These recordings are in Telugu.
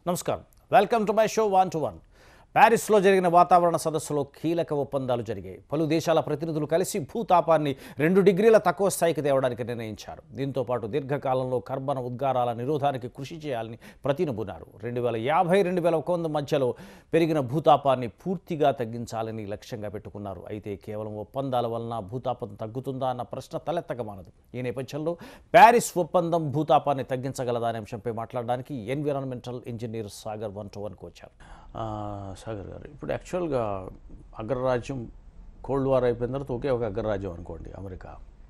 నమస్కారం welcome to my show one two one ప్యారిస్లో జరిగిన వాతావరణ సదస్సులో కీలక ఒప్పందాలు జరిగాయి పలు దేశాల ప్రతినిధులు కలిసి భూతాపాన్ని రెండు డిగ్రీల తక్కువ స్థాయికి తేవడానికి నిర్ణయించారు దీంతో పాటు దీర్ఘకాలంలో కర్బన ఉద్గారాల నిరోధానికి కృషి చేయాలని ప్రతినబున్నారు రెండు వేల యాభై రెండు వేల ఒక వంద మధ్యలో పెరిగిన భూతాపాన్ని పూర్తిగా తగ్గించాలని లక్ష్యంగా పెట్టుకున్నారు అయితే కేవలం ఒప్పందాల వలన భూతాపం తగ్గుతుందా అన్న ప్రశ్న తలెత్తక మానదు ఈ నేపథ్యంలో ప్యారిస్ ఒప్పందం భూతాపాన్ని తగ్గించగలదా అనే అంశంపై మాట్లాడడానికి environmental engineer Sagar one two వన్కి వచ్చారు ఆ, సాగర్ గారు ఇప్పుడు యాక్చువల్గా అగ్రరాజ్యం కోల్డ్ వార్ అయిపోయిన తర్వాత ఒకే ఒక అగ్రరాజ్యం అనుకోండి అమెరికా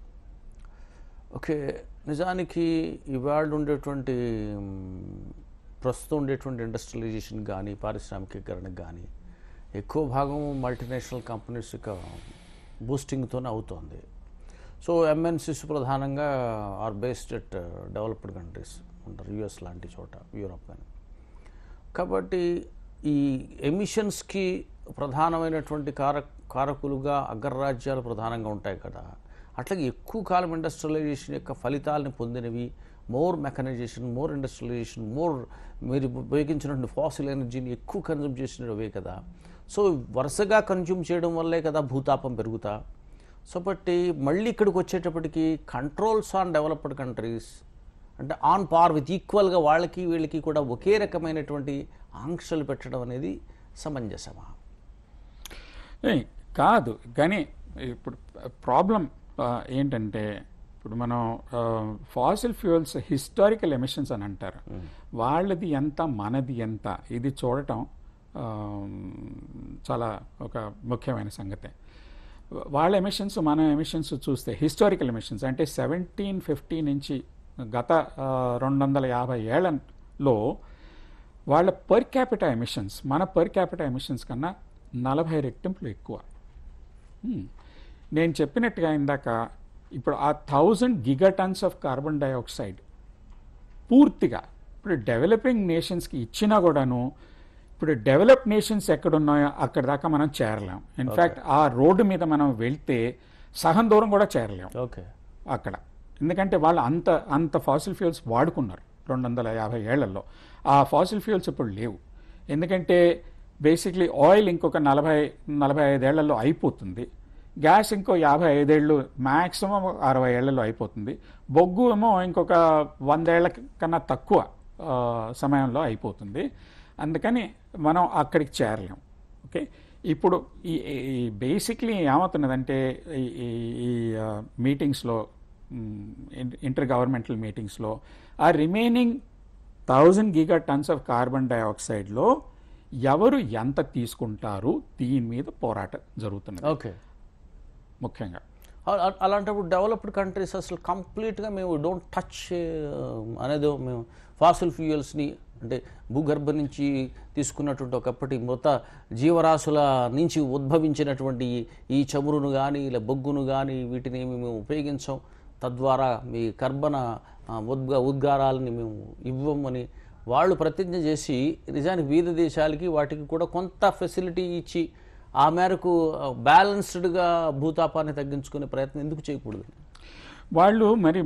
ఓకే నిజానికి ఇవాళ ఉండేటువంటి మ్, ప్రస్తుతం ఉండేటువంటి ఇండస్ట్రియలైజేషన్ కానీ పారిశ్రామికీకరణకు కానీ ఎక్కువ భాగం మల్టీనేషనల్ కంపెనీస్ యొక్క బూస్టింగ్తోనే అవుతోంది సో ఎంఎన్సీస్ ప్రధానంగా are based at developed countries ఉంటారు యుఎస్ లాంటి చోట యూరోప్ కానీ కాబట్టి ఈ ఎమిషన్స్కి ప్రధానమైనటువంటి కార కారకులుగా అగ్రరాజ్యాలు ప్రధానంగా ఉంటాయి కదా అట్లాగే ఎక్కువ కాలం ఇండస్ట్రియలైజేషన్ యొక్క ఫలితాలను పొందినవి more mechanisation more industrialisation more మీరు ఉపయోగించినటువంటి ఫాసిల్ ఎనర్జీని ఎక్కువ కన్జ్యూమ్ చేసినవే కదా సో వరుసగా కన్జ్యూమ్ చేయడం వల్లే కదా భూతాపం పెరుగుతా సో బట్టి మళ్ళీ ఇక్కడికి వచ్చేటప్పటికి కంట్రోల్స్ ఆన్ డెవలప్డ్ కంట్రీస్ అంటే ఆన్ పార్ విత్ ఈక్వల్గా వాళ్ళకి వీళ్ళకి కూడా ఒకే రకమైనటువంటి ఆంక్షలు పెట్టడం అనేది సమంజసమా ఏయ్, కాదు కానీ ఇప్పుడు ప్రాబ్లం ఏంటంటే ఇప్పుడు మనం ఫాసిల్ ఫ్యూయల్స్ హిస్టారికల్ ఎమిషన్స్ అని అంటారు వాళ్ళది ఎంత మనది ఎంత ఇది చూడటం ఆ, చాలా ఒక ముఖ్యమైన సంగతి వాళ్ళ ఎమిషన్స్ మన ఎమిషన్స్ చూస్తే హిస్టారికల్ ఎమిషన్స్ అంటే సెవెంటీన్ ఫిఫ్టీ నుంచి గత ఆ, రెండు వందల యాభై ఏళ్లలో వాళ్ళ పర్ క్యాపిటల్ ఎమిషన్స్ మన పర్ క్యాపిటల్ ఎమిషన్స్ కన్నా నలభై రెట్టింపులు ఎక్కువ Hmm. నేను చెప్పినట్టుగా ఇందాక ఇప్పుడు ఆ thousand gigatons of carbon dioxide పూర్తిగా ఇప్పుడు డెవలపింగ్ నేషన్స్కి ఇచ్చినా కూడాను ఇప్పుడు డెవలప్ నేషన్స్ ఎక్కడున్నాయో అక్కడ దాకా మనం చేరలేం ఇన్ఫ్యాక్ట్ ఆ రోడ్డు మీద మనం వెళ్తే సగం దూరం కూడా చేరలేం ఓకే అక్కడ ఎందుకంటే వాళ్ళు అంత అంత ఫాసిల్ ఫ్యూయల్స్ వాడుకున్నారు రెండు వందల యాభై ఏళ్లలో ఆ ఫాసిల్ ఫ్యూయల్స్ ఇప్పుడు లేవు ఎందుకంటే బేసిక్లీ ఆయిల్ ఇంకొక నలభై నలభై ఐదేళ్లలో అయిపోతుంది గ్యాస్ ఇంకో యాభై ఐదేళ్ళు మ్యాక్సిమం అరవై ఏళ్లలో అయిపోతుంది బొగ్గు ఏమో ఇంకొక వందేళ్ల కన్నా తక్కువ ఆ, సమయంలో అయిపోతుంది అందుకని మనం అక్కడికి చేరలేం ఓకే ఇప్పుడు ఈ ఈ బేసిక్లీ ఏమవుతున్నదంటే ఈ- ఈ ఈ మీటింగ్స్లో ఇంటర్ గవర్నమెంటల్ మీటింగ్స్లో ఆ remaining thousand gigatons of carbon డైఆక్సైడ్లో ఎవరు ఎంత తీసుకుంటారు దీని మీద పోరాటం జరుగుతున్నది ఓకే ముఖ్యంగా అ- అ- అలాంటప్పుడు డెవలప్డ్ కంట్రీస్ అసలు కంప్లీట్గా మేము డోంట్ టచ్ అనేది మేము ఫాసిల్ ఫ్యూయల్స్ని అంటే భూగర్భం నుంచి తీసుకున్నటువంటి ఒకప్పటి మృత జీవరాశుల నుంచి ఉద్భవించినటువంటి ఈ- ఈ చమురును కానీ ఇలా బొగ్గును కానీ వీటిని ఏమి మేము ఉపయోగించాం తద్వారా మీ కర్బన ఆ, ఉద్గా ఉద్గారాలని మేము ఇవ్వమని వాళ్ళు ప్రతిజ్ఞ చేసి నిజానికి వివిధ దేశాలకి వాటికి కూడా కొంత ఫెసిలిటీ ఇచ్చి ఆ మేరకు బ్యాలెన్స్డ్గా భూతాపాన్ని తగ్గించుకునే ప్రయత్నం ఎందుకు చేయకూడదు వాళ్ళు మరి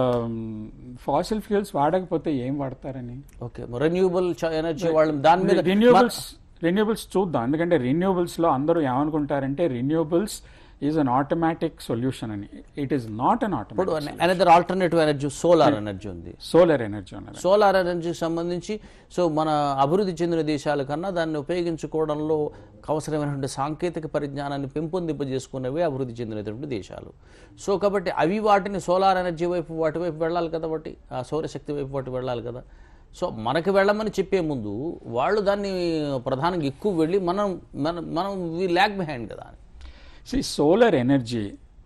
ఫాసిల్ ఫ్యూయల్స్ వాడకపోతే ఏం వాడతారని ఓకే రెన్యూబుల్ ఎనర్జీ వాళ్ళు దాని మీద రిన్యూబుల్స్ రిన్యూబుల్స్ చూద్దాం ఎందుకంటే రిన్యూబుల్స్లో అందరూ ఏమనుకుంటారంటే renewables is an automatic solution అని ఇట్ ఈస్ నాట్ అన్ ఇప్పుడు automatic another alternative energy solar energy ఉంది సోలార్ ఎనర్జీ ఉన్నది సోలార్ ఎనర్జీకి సంబంధించి సో మన అభివృద్ధి చెందిన దేశాల కన్నా దాన్ని ఉపయోగించుకోవడంలో అవసరమైనటువంటి సాంకేతిక పరిజ్ఞానాన్ని పెంపొందింపజేసుకున్నవే అభివృద్ధి చెందినటువంటి దేశాలు సో కాబట్టి అవి వాటిని సోలార్ ఎనర్జీ వైపు వాటి వైపు వెళ్ళాలి కదా వాటి ఆ సౌరశక్తి వైపు వాటి వెళ్ళాలి కదా సో మనకి వెళ్ళమని చెప్పే ముందు వాళ్ళు దాన్ని ప్రధానంగా ఎక్కువ వెళ్ళి మనం మనం మనం వి ల్యాక్ బిహైండ్ కదా అని సి సోలార్ ఎనర్జీ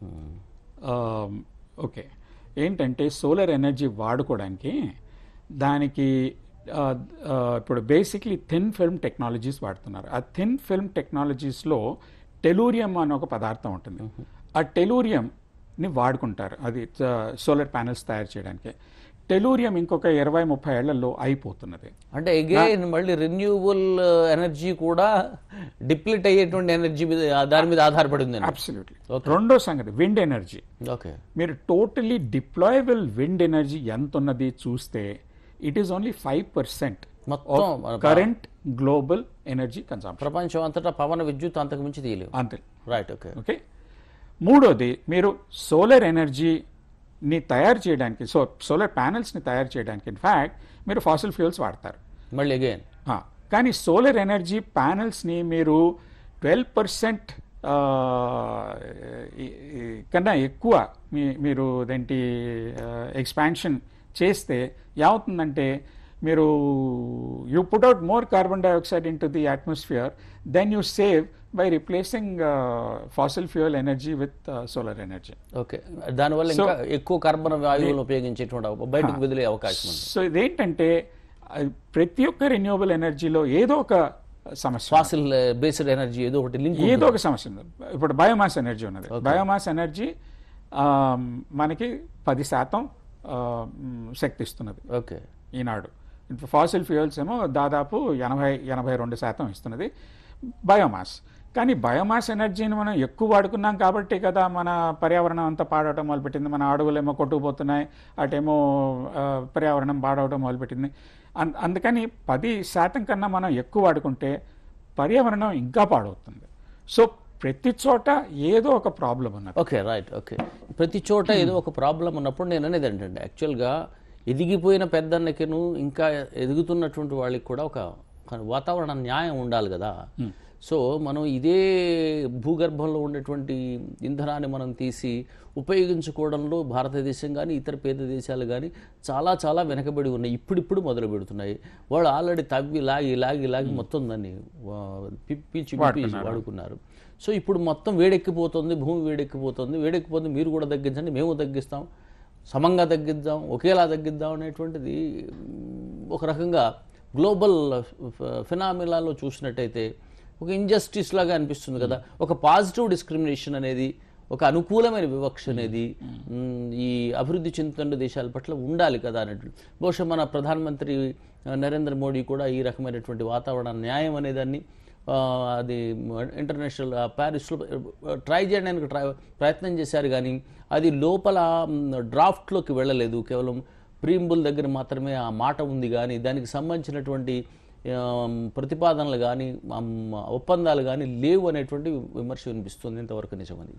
ఓకే ఏంటంటే సోలార్ ఎనర్జీ వాడుకోవడానికి దానికి ఆ, ఆ, ఇప్పుడు బేసిక్లీ థిన్ ఫిల్మ్ టెక్నాలజీస్ వాడుతున్నారు ఆ థిన్ ఫిల్మ్ టెక్నాలజీస్లో టెలూరియం అనే ఒక పదార్థం ఉంటుంది ఆ టెలూరియంని వాడుకుంటారు అది సోలార్ ప్యానెల్స్ తయారు చేయడానికి టెలూరియం ఇంకొక ఇరవై ముప్పై ఏళ్లలో అయిపోతున్నది అంటే అగైన్ మళ్ళీ రెన్యూబుల్ ఎనర్జీ కూడా డిప్లీట్ అయ్యేటువంటి ఎనర్జీ మీద దాని మీద ఆధారపడి ఉంది అబ్సల్యూట్లీ రెండో సంగతి విండ్ ఎనర్జీ ఓకే మీరు టోటలీ డిప్లాయబుల్ విండ్ ఎనర్జీ ఎంత ఉన్నది చూస్తే it is only five percent మొత్తం మన కరెంట్ గ్లోబల్ ఎనర్జీ కన్సంప్షన్ ప్రపంచం అంతటా పవన విద్యుత్ అంతకు మించి తీయలేవు అంతే రైట్ ఓకే ఓకే మూడోది మీరు సోలార్ ఎనర్జీని తయారు చేయడానికి సో సోలార్ ప్యానెల్స్ని తయారు చేయడానికి ఇన్ఫ్యాక్ట్ మీరు ఫాసిల్ ఫ్యూయల్స్ వాడతారు మళ్ళీ అగైన్ ఆ, కానీ సోలార్ ఎనర్జీ ప్యానెల్స్ని మీరు ట్వెల్వ్ పర్సెంట్ కన్నా ఎక్కువ మీ మీరు దేంటి ఎక్స్పాన్షన్ చేస్తే ఏమవుతుందంటే మీరు you put out more carbon dioxide into the atmosphere then you save by replacing fossil fuel energy with solar energy okay దానివల్ల ఇంకా ఎక్కువ కార్బన్ వాయువులను ఉపయోగించేటువంటి అవ- బయటకు వదిలే అవకాశం ఉంది సో ఇదేంటంటే అది ప్రతి ఒక్క రెన్యూవబుల్ ఎనర్జీలో ఏదో ఒక సమస్య ఫాసిల్ బేస్డ్ ఎనర్జీ ఏదో ఒకటి లింక్ ఏదో ఒక సమస్య ఉంది ఇప్పుడు బయోమాస్ ఎనర్జీ ఉన్నది బయోమాస్ ఎనర్జీ ఆ, మనకి పది శాతం ఆ, మ్, శక్తి ఇస్తున్నది ఓకే ఈనాడు ఫాసిల్ ఫ్యూయల్స్ ఏమో దాదాపు ఎనభై ఎనభై రెండు శాతం ఇస్తున్నది బయోమాస్ కానీ బయోమాస్ ఎనర్జీని మనం ఎక్కువ వాడుకున్నాం కాబట్టి కదా మన పర్యావరణం అంతా పాడవటం మొదలుపెట్టింది మన అడవులేమో కొట్టుకుపోతున్నాయి అటేమో ఆ, పర్యావరణం పాడవటం మొదలుపెట్టింది అన్- అందుకని పది శాతం కన్నా మనం ఎక్కువ వాడుకుంటే పర్యావరణం ఇంకా పాడవుతుంది సో ప్రతి చోట ఏదో ఒక ప్రాబ్లం ఉన్నది ఓకే రైట్ ఓకే ప్రతి చోట ఏదో ఒక ప్రాబ్లం ఉన్నప్పుడు నేను అనేది ఏంటంటే యాక్చువల్గా ఎదిగిపోయిన పెద్దన్నకిను ఇంకా ఎదుగుతున్నటువంటి వాళ్ళకి కూడా ఒక ఒక వాతావరణ న్యాయం ఉండాలి కదా సో మనం ఇదే భూగర్భంలో ఉండేటువంటి ఇంధనాన్ని మనం తీసి ఉపయోగించుకోవడంలో భారతదేశం కానీ ఇతర పేద దేశాలు కానీ చాలా చాలా వెనకబడి ఉన్నాయి ఇప్పుడిప్పుడు మొదలు పెడుతున్నాయి వాళ్ళు ఆల్రెడీ తవ్వి లాగి లాగి లాగి మొత్తం దాన్ని ఆ, పి- పీల్చి పీల్చి వాడుకున్నారు సో ఇప్పుడు మొత్తం వేడెక్కిపోతుంది భూమి వేడెక్కిపోతుంది వేడెక్కిపోతుంది మీరు కూడా తగ్గించండి మేము తగ్గిస్తాం సమంగా తగ్గిద్దాం ఒకేలా తగ్గిద్దాం అనేటువంటిది మ్, ఒక రకంగా గ్లోబల్ ఫినామిలాలో చూసినట్టయితే ఒక ఇంజస్టిస్ లాగా అనిపిస్తుంది కదా ఒక పాజిటివ్ డిస్క్రిమినేషన్ అనేది ఒక అనుకూలమైన వివక్ష అనేది మ్, ఈ అభివృద్ధి చెందుతున్న దేశాల పట్ల ఉండాలి కదా అన్నట్టు బహుశా మన ప్రధానమంత్రి ఆ, నరేంద్ర మోడీ కూడా ఈ రకమైనటువంటి వాతావరణ న్యాయం అనేదాన్ని ఆ, అది ఇంటర్నేషనల్ ఆ, ప్యారిస్లో ట్రై చేయడానికి ట్రై ప్రయత్నం చేశారు కానీ అది లోపల మ్, డ్రాఫ్ట్లోకి వెళ్ళలేదు కేవలం ప్రీంబుల్ దగ్గర మాత్రమే ఆ మాట ఉంది కానీ దానికి సంబంధించినటువంటి ఆ, ప్రతిపాదనలు కానీ ఒప్పందాలు కానీ లేవు అనేటువంటి విమర్శ వినిపిస్తుంది ఇంతవరకు నిజమని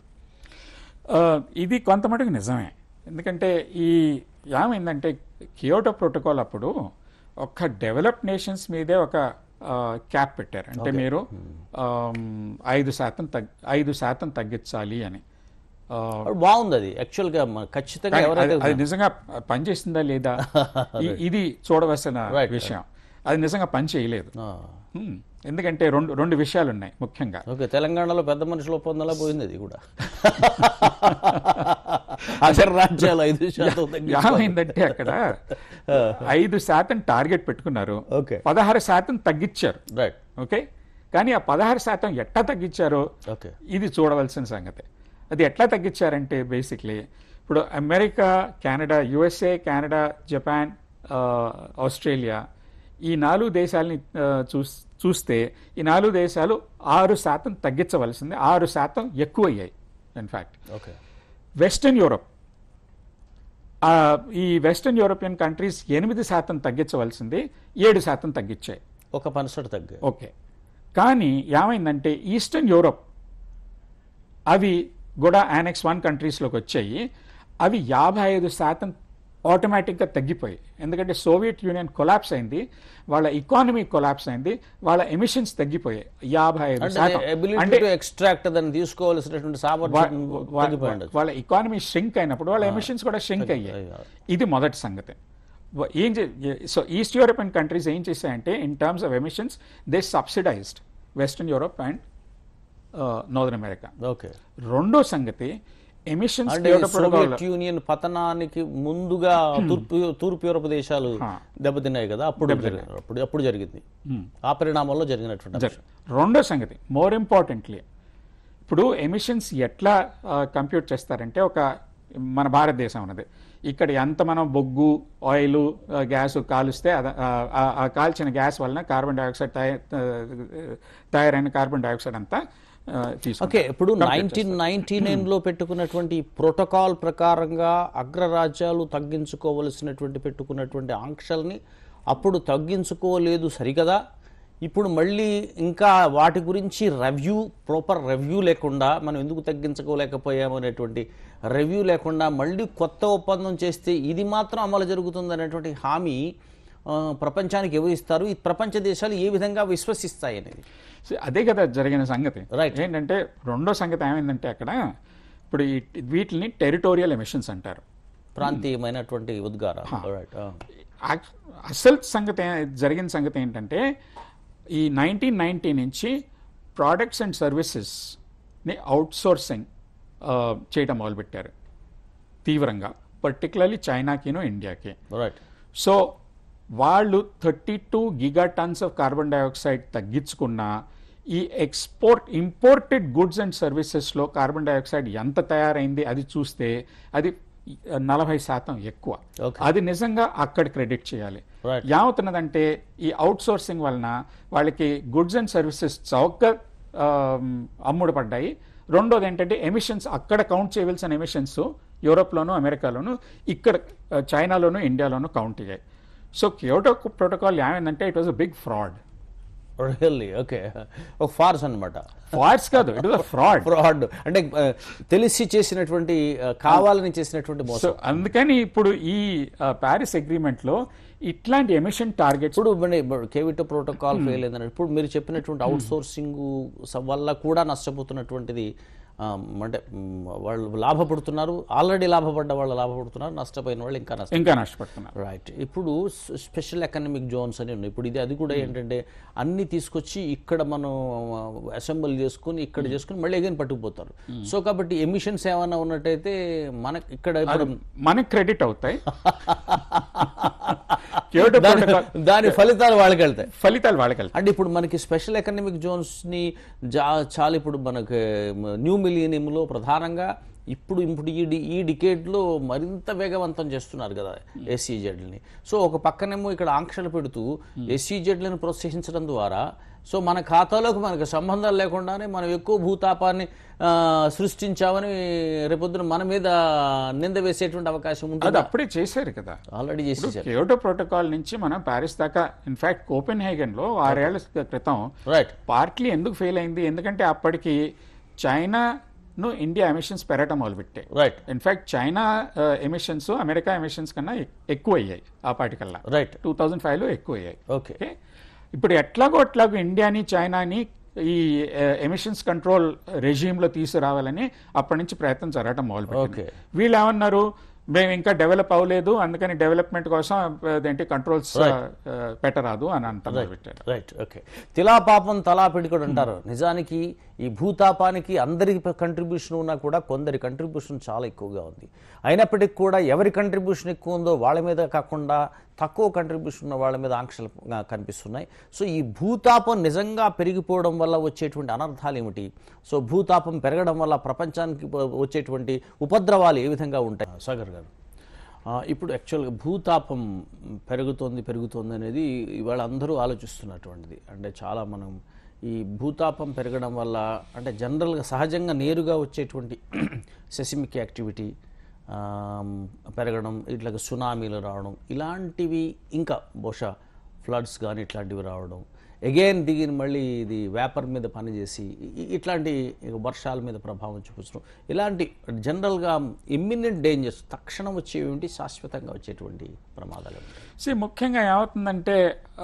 ఆ, ఇది కొంతమటుకు నిజమే ఎందుకంటే ఈ ఏమైందంటే కియోటో ప్రోటోకాల్ అప్పుడు ఒక్క డెవలప్డ్ నేషన్స్ మీదే ఒక క్యాప్ పెట్టారు అంటే మీరు ఆమ్, ఐదు శాతం తగ్ ఐదు శాతం తగ్గించాలి అని ఆ, బాగుంది అది యాక్చువల్గా మ- ఖచ్చితంగా కానీ ఎవరైతే అది- అది నిజంగా పనిచేస్తుందా లేదా ఇ- ఇది చూడవలసిన విషయం అది నిజంగా పని చేయలేదు ఆ, హ్మ్. ఎందుకంటే రెండు రెండు విషయాలు ఉన్నాయి ముఖ్యంగా ఓకే తెలంగాణలో పెద్ద మనుషుల ఒప్పందంలా పోయింది అది కూడా అసలు రాజ్యాలు ఐదు శాతం తగ్గి ఏమైందంటే అక్కడ ఐదు శాతం టార్గెట్ పెట్టుకున్నారు ఓకే పదహారు శాతం తగ్గించారు రైట్ ఓకే కానీ ఆ పదహారు శాతం ఎట్లా తగ్గించారో ఓకే ఇది చూడవలసిన సంగతి అది ఎట్లా తగ్గించారంటే బేసిక్లీ ఇప్పుడు America Canada USA Canada Japan ఆ, ఆస్ట్రేలియా ఈ నాలుగు దేశాలని ఆ, చూస్ చూస్తే ఈ నాలుగు దేశాలు ఆరు శాతం తగ్గించవలసింది ఆరు శాతం ఎక్కువ అయ్యాయి ఇన్ఫ్యాక్ట్ ఓకే వెస్టర్న్ యూరోప్ ఆ, ఈ వెస్టర్న్ యూరోపియన్ కంట్రీస్ ఎనిమిది శాతం తగ్గించవలసింది ఏడు శాతం తగ్గించాయి ఒక పర్సెంట్ తగ్గాయి ఓకే కానీ ఏమైందంటే ఈస్టర్న్ యూరోప్ అవి కూడా యానెక్స్ వన్ కంట్రీస్లోకి వచ్చాయి అవి యాభై ఐదు శాతం ఆటోమేటిక్గా తగ్గిపోయాయి ఎందుకంటే సోవియట్ యూనియన్ కొలాప్స్ అయింది వాళ్ళ ఎకానమీ కొలాప్స్ అయింది వాళ్ళ ఎమిషన్స్ తగ్గిపోయాయి యాభై ఐదు అంటే శాతం ఎబిలిటీ టు ఎక్స్ట్రాక్ట్ దాన్ని తీసుకోవాల్సినటువంటి సామర్థ్యం వా- తగ్గిపోయి ఉండదు వాళ్ళ ఎకానమీ ష్రింక్ అయినప్పుడు వాళ్ళ ఎమిషన్స్ కూడా ష్రింక్ అయ్యాయి అయ్యాయి. ఇది మొదటి సంగతి వ- ఏం సో ఈస్ట్ యూరోపియన్ కంట్రీస్ ఏం చేశాయంటే in terms of emissions they subsidized western Europe and northern America okay రెండో సంగతి ఎమిషన్స్ అంటే సోవియట్ యూనియన్ పతనానికి ముందుగా తూర్పు తూర్పు యూరప్ దేశాలు దెబ్బతిన్నాయి కదా అప్పుడు జరిగి- అప్పుడు అప్పుడు జరిగింది ఆ పరిణామంలో జరిగినటువంటి అంశం. రెండో సంగతి మోర్ ఇంపార్టెంట్లీ ఇప్పుడు ఎమిషన్స్ ఎట్లా కంప్యూట్ చేస్తారంటే ఒక మన భారతదేశం ఉన్నది ఇక్కడ ఎంత మనం బొగ్గు ఆయిల్ గ్యాస్ కాలుస్తే అద- ఆ, ఆ- ఆ కాల్చిన గ్యాస్ వలన కార్బన్ డైఆక్సైడ్ తయ- తయారైన కార్బన్ డైఆక్సైడ్ అంతా ఆ, తీసుకుంటాం. ఓకే ఇప్పుడు నైన్టీన్ నైన్టీ లో పెట్టుకున్నటువంటి ప్రోటోకాల్ ప్రకారంగా అగ్రరాజ్యాలు తగ్గించుకోవలసినటువంటి పెట్టుకున్నటువంటి ఆంక్షల్ని అప్పుడు తగ్గించుకోలేదు సరికదా ఇప్పుడు మళ్ళీ ఇంకా వాటి గురించి రివ్యూ ప్రాపర్ రివ్యూ లేకుండా మనం ఎందుకు తగ్గించుకోలేకపోయాము అనేటువంటి రివ్యూ లేకుండా మళ్ళీ కొత్త ఒప్పందం చేస్తే ఇది మాత్రం అమలు జరుగుతుంది అనేటువంటి హామీ ఆ, ప్రపంచానికి ఎవరు ఇస్తారు ఈ ప్రపంచ దేశాలు ఏ విధంగా విశ్వసిస్తాయి అనేది సో అదే కదా జరిగిన సంగతి Right. ఏంటంటే రెండో సంగతి ఏమైందంటే అక్కడ ఇప్పుడు ఈ వీటిని టెరిటోరియల్ ఎమిషన్స్ అంటారు ప్రాంతీయమైనటువంటి ఉద్గారాలు రైట్ యాక్- అసలు సంగతి ఏ- జరిగిన సంగతి ఏంటంటే ఈ నైన్టీన్ నైన్టీ నుంచి ప్రోడక్ట్స్ అండ్ సర్వీసెస్ని అవుట్సోర్సింగ్ చేయడం మొదలుపెట్టారు తీవ్రంగా పర్టికులర్లీ చైనాకిను ఇండియాకి రైట్ సో వాళ్ళు thirty two gigatons of carbon dioxide తగ్గించుకున్నా ఈ ఎక్స్పోర్ట్ ఇంపోర్టెడ్ గుడ్స్ అండ్ సర్వీసెస్లో కార్బన్ డైఆక్సైడ్ ఎంత తయారైంది అది చూస్తే అది నలభై శాతం ఎక్కువ Okay. అది నిజంగా అక్కడ క్రెడిట్ చేయాలి Right. ఏమవుతున్నదంటే ఈ అవుట్ సోర్సింగ్ వలన వాళ్ళకి గుడ్స్ అండ్ సర్వీసెస్ చౌక అమ్ముడుపడ్డాయి రెండోది ఏంటంటే ఎమిషన్స్ అక్కడ కౌంట్ చేయవలసిన ఎమిషన్స్ యూరోప్లోను అమెరికాలోను ఇక్కడ ఆ, చైనాలోను ఇండియాలోను కౌంట్ అయ్యాయి సో క్యోటో ప్రోటోకాల్ ఏమైందంటే it was a big fraud really okay ఒక ఫార్స్ అన్నమాట ఫాడ్స్ కాదు it was a fraud fraud అంటే ఆ, తెలిసి చేసినటువంటి ఆ, కావాలని చేసినటువంటి మోసం సో అందుకని ఇప్పుడు ఈ ప్యారిస్ అగ్రిమెంట్లో ఇట్లాంటి ఎమిషన్ టార్గెట్స్ ఇప్పుడు కేవిటో ప్రోటోకాల్ ఫెయిల్ అయిందని ఇప్పుడు మీరు చెప్పినటువంటి అవుట్ సోర్సింగ్ వల్ల కూడా నష్టపోతున్నటువంటిది ఆ, అంటే మ్, వాళ్ళు లాభపడుతున్నారు ఆల్రెడీ లాభపడ్డ వాళ్ళు లాభపడుతున్నారు నష్టపోయిన వాళ్ళు ఇంకా నష్టం ఇంకా నష్టపడుతున్నారు రైట్ ఇప్పుడు స్- స్పెషల్ ఎకనామిక్ జోన్స్ అని ఉన్నాయి ఇప్పుడు ఇది అది కూడా ఏంటంటే అన్ని తీసుకొచ్చి ఇక్కడ మనం అసెంబుల్ చేసుకుని ఇక్కడ చేసుకుని మళ్ళీ అగైన్ పట్టుకుపోతారు సో కాబట్టి ఎమిషన్స్ ఏమైనా ఉన్నట్టయితే మనకి ఇక్కడ ఇప్పుడు మనకి క్రెడిట్ అవుతాయి క్యోటో దాని ప్రోటోకాల్ దాని ఫలితాలు వాళ్ళకి వెళ్తాయి ఫలితాలు వాళ్ళకి వెళ్తాయి అంటే ఇప్పుడు మనకి స్పెషల్ ఎకనామిక్ జోన్స్ని జా చాలా ఇప్పుడు మనకి న్యూ మిలియనియంలో ప్రధానంగా ఇప్పుడు ఇప్పుడు ఈ డి ఈ డికేడ్లో మరింత వేగవంతం చేస్తున్నారు కదా ఎస్సీజెడ్ని సో ఒక పక్కనేమో ఇక్కడ ఆంక్షలు పెడుతూ ఎస్సీజెడ్లను ప్రోత్సహించడం ద్వారా సో మన ఖాతాలోకి మనకు సంబంధం లేకుండానే మనం ఎక్కువ భూతాపాన్ని ఆ, సృష్టించామని రేపొద్దున మన మీద నింద వేసేటువంటి అవకాశం అది ఉంటుంది అప్పుడే చేశారు కదా ఆల్రెడీ చేసేసారు క్యోటో ప్రోటోకాల్ నుంచి మనం ప్యారిస్ దాకా ఇన్ఫాక్ట్ కోపెన్ హేగన్ లో ఆరేళ్ల క్రితం రైట్ పార్ట్లీ ఎందుకు ఫెయిల్ అయింది ఎందుకంటే అప్పటికి చైనాను ఇండియా ఎమిషన్స్ పెరగటం మొదలుపెట్టాయి right in fact China emissions America emissions కన్నా ఎక్- ఎక్కువ అయ్యాయి ఆ పాటికల్లా రైట్ టూ థౌజండ్ ఫైవ్లో ఎక్కువ అయ్యాయి ఓకే ఓకే ఇప్పుడు ఎట్లాగో అట్లాగో ఇండియాని చైనాని ఈ ఎమిషన్స్ కంట్రోల్ రెజ్యూమ్లో తీసుకురావాలని అప్పటి నుంచి ప్రయత్నం జరగటం మొదలుపెట్టింది Okay. వీళ్ళు ఏమన్నారు మేము ఇంకా డెవలప్ అవ్వలేదు అందుకని డెవలప్మెంట్ కోసం అదేంటి కంట్రోల్స్ పెట్టరాదు అని అంత మొదలుపెట్టారు రైట్ ఓకే తిలా పాపం తలా పిడికడు అంటారు నిజానికి ఈ భూతాపానికి అందరి కంట్రిబ్యూషన్ ఉన్నా కూడా కొందరి కంట్రిబ్యూషన్ చాలా ఎక్కువగా ఉంది అయినప్పటికీ కూడా ఎవరి కంట్రిబ్యూషన్ ఎక్కువ ఉందో వాళ్ళ మీద కాకుండా తక్కువ కంట్రిబ్యూషన్ ఉన్న వాళ్ళ మీద ఆంక్షలు ఆ, కనిపిస్తున్నాయి సో ఈ భూతాపం నిజంగా పెరిగిపోవడం వల్ల వచ్చేటువంటి అనర్థాలు ఏమిటి సో భూతాపం పెరగడం వల్ల ప్రపంచానికి వచ్చేటువంటి ఉపద్రవాలు ఏ విధంగా ఉంటాయి సాగర్ గారు ఆ, ఇప్పుడు యాక్చువల్గా భూతాపం పెరుగుతోంది పెరుగుతోంది అనేది ఇవాళ అందరూ ఆలోచిస్తున్నటువంటిది అంటే చాలా మనం ఈ భూతాపం పెరగడం వల్ల అంటే జనరల్గా సహజంగా నేరుగా వచ్చేటువంటి సెసిమిక్ యాక్టివిటీ ఆ, పెరగడం ఇట్లా సునామీలు రావడం ఇలాంటివి ఇంకా బహుశా ఫ్లడ్స్ కానీ ఇట్లాంటివి రావడం అగైన్ దిగిన మళ్ళీ ఇది వేపర్ మీద పనిచేసి ఇ- ఇట్లాంటి వర్షాల మీద ప్రభావం చూపించడం ఇలాంటి జనరల్గా ఇమ్మినెంట్ డేంజర్స్ తక్షణం వచ్చేవి శాశ్వతంగా వచ్చేటువంటి ప్రమాదాలు ఏమిటి? సి ముఖ్యంగా ఏమవుతుందంటే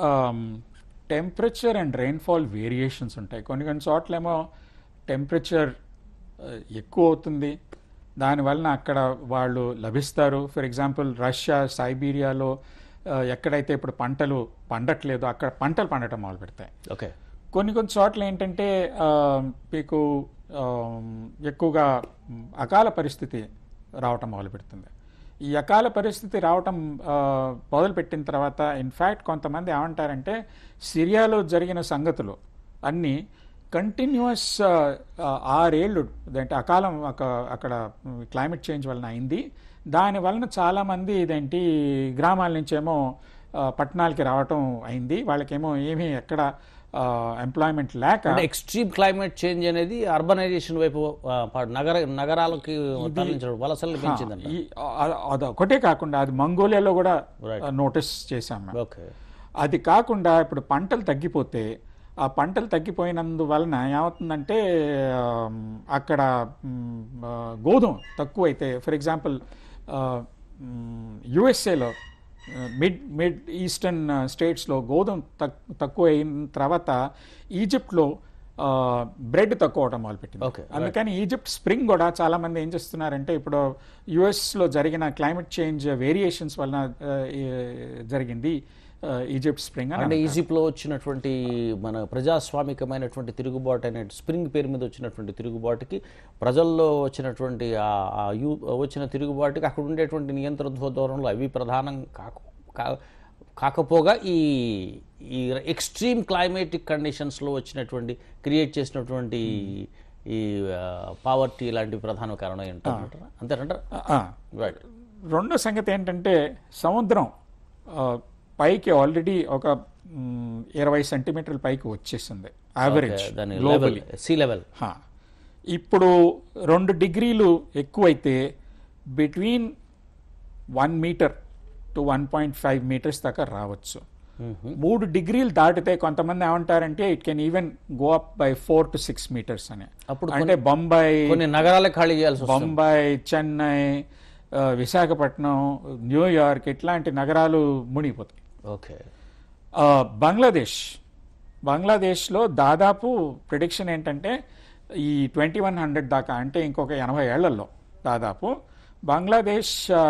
టెంపరేచర్ అండ్ రెయిన్ఫాల్ వేరియేషన్స్ ఉంటాయి కొన్ని కొన్ని చోట్లేమో టెంపరేచర్ ఎక్కువ అవుతుంది దానివలన అక్కడ వాళ్ళు లభిస్తారు ఫర్ ఎగ్జాంపుల్ రష్యా సైబీరియాలో ఆ, ఎక్కడైతే ఇప్పుడు పంటలు పండట్లేదో అక్కడ పంటలు పండటం మొదలు పెడతాయి ఓకే కొన్ని కొన్ని చోట్ల ఏంటంటే ఆ, మీకు ఆ, ఎక్కువగా మ్, అకాల పరిస్థితి రావటం మొదలు పెడుతుంది ఈ అకాల పరిస్థితి రావటం ఆ, మొదలుపెట్టిన తర్వాత ఇన్ఫ్యాక్ట్ కొంతమంది ఏమంటారంటే సిరియాలో జరిగిన సంగతులు అన్నీ కంటిన్యూస్ ఆరేళ్ళు అంటే అకాలం అక- అక్కడ క్లైమేట్ చేంజ్ వలన అయింది దాని వలన చాలామంది ఇదేంటి గ్రామాల నుంచేమో ఆ, పట్టణాలకి రావటం అయింది వాళ్ళకేమో ఏమీ ఎక్కడ ఎంప్లాయ్మెంట్ లేక అంటే ఎక్స్ట్రీమ్ క్లైమేట్ చేంజ్ అనేది అర్బనైజేషన్ వైపు ఆ, ప- నగర నగరాలకి తరలించడం వలసలు పెంచిందంట ఈ- అ- అదొకటే కాకుండా అది మంగోలియాలో కూడా Right. నోటీస్ చేశాం మేము ఓకే అది కాకుండా ఇప్పుడు పంటలు తగ్గిపోతే ఆ పంటలు తగ్గిపోయినందువలన ఏమవుతుందంటే ఆమ్, అక్కడ మ్, ఆ, గోధుమ తక్కువైతే ఫర్ ఎగ్జాంపుల్ యుఎస్ఏలో మిడ్ మిడ్ ఈస్టర్న్ స్టేట్స్లో గోధుమ తక్ తక్కువ అయిన తర్వాత ఈజిప్ట్లో బ్రెడ్ తక్కువ అవడం మొదలుపెట్టింది Okay, అందుకని ఈజిప్ట్ స్ప్రింగ్ కూడా చాలా మంది ఏం చేస్తున్నారంటే ఇప్పుడు యుఎస్ లో జరిగిన క్లైమేట్ చేంజ్ వేరియేషన్స్ వలన ఆ, ఈ- జరిగింది ఆ, ఈజిప్ట్ స్ప్రింగ్ అని అంటే ఈజిప్ట్లో వచ్చినటువంటి మన ప్రజాస్వామికమైనటువంటి తిరుగుబాటు అనే స్ప్రింగ్ పేరు మీద వచ్చినటువంటి తిరుగుబాటుకి ప్రజల్లో వచ్చినటువంటి ఆ- ఆ యూ వచ్చిన తిరుగుబాటుకి అక్కడ ఉండేటువంటి నియంత్రణ ధోరణులు అవి ప్రధానం కాకు కా- కాకపోగా ఈ ఈ ఎక్స్ట్రీమ్ క్లైమేటిక్ కండిషన్స్లో వచ్చినటువంటి క్రియేట్ చేసినటువంటి ఈ పావర్టీ ఇలాంటి ప్రధాన కారణం ఏంటంటారా అంతేనంటారా ఆ, రైట్ రెండో సంగతి ఏంటంటే సముద్రం ఆ, పైకి ఆల్రెడీ ఒక మ్, ఇరవై సెంటీమీటర్ల పైకి వచ్చేసింది యావరేజ్ దాని లెవెల్ సీ లెవెల్ హా. ఇప్పుడు రెండు డిగ్రీలు ఎక్కువైతే between one meter to one point five meters దాకా రావచ్చు మూడు డిగ్రీలు దాటితే కొంతమంది ఏమంటారంటే it can even go up by four to six meters అని అప్పుడు అంటే బొంబాయి కొన్ని నగరాలే ఖాళీ చేయాల్సి వస్తుంది బొంబాయి చెన్నై ఆ, విశాఖపట్నం న్యూయార్క్ ఇట్లాంటి నగరాలు మునిగిపోతాయి ఓకే ఆ, బంగ్లాదేశ్ బంగ్లాదేశ్లో దాదాపు ప్రిడిక్షన్ ఏంటంటే ఈ ట్వంటీ వన్ హండ్రెడ్ దాకా అంటే ఇంకొక ఎనభై ఏళ్లలో దాదాపు బంగ్లాదేశ్ ఆ,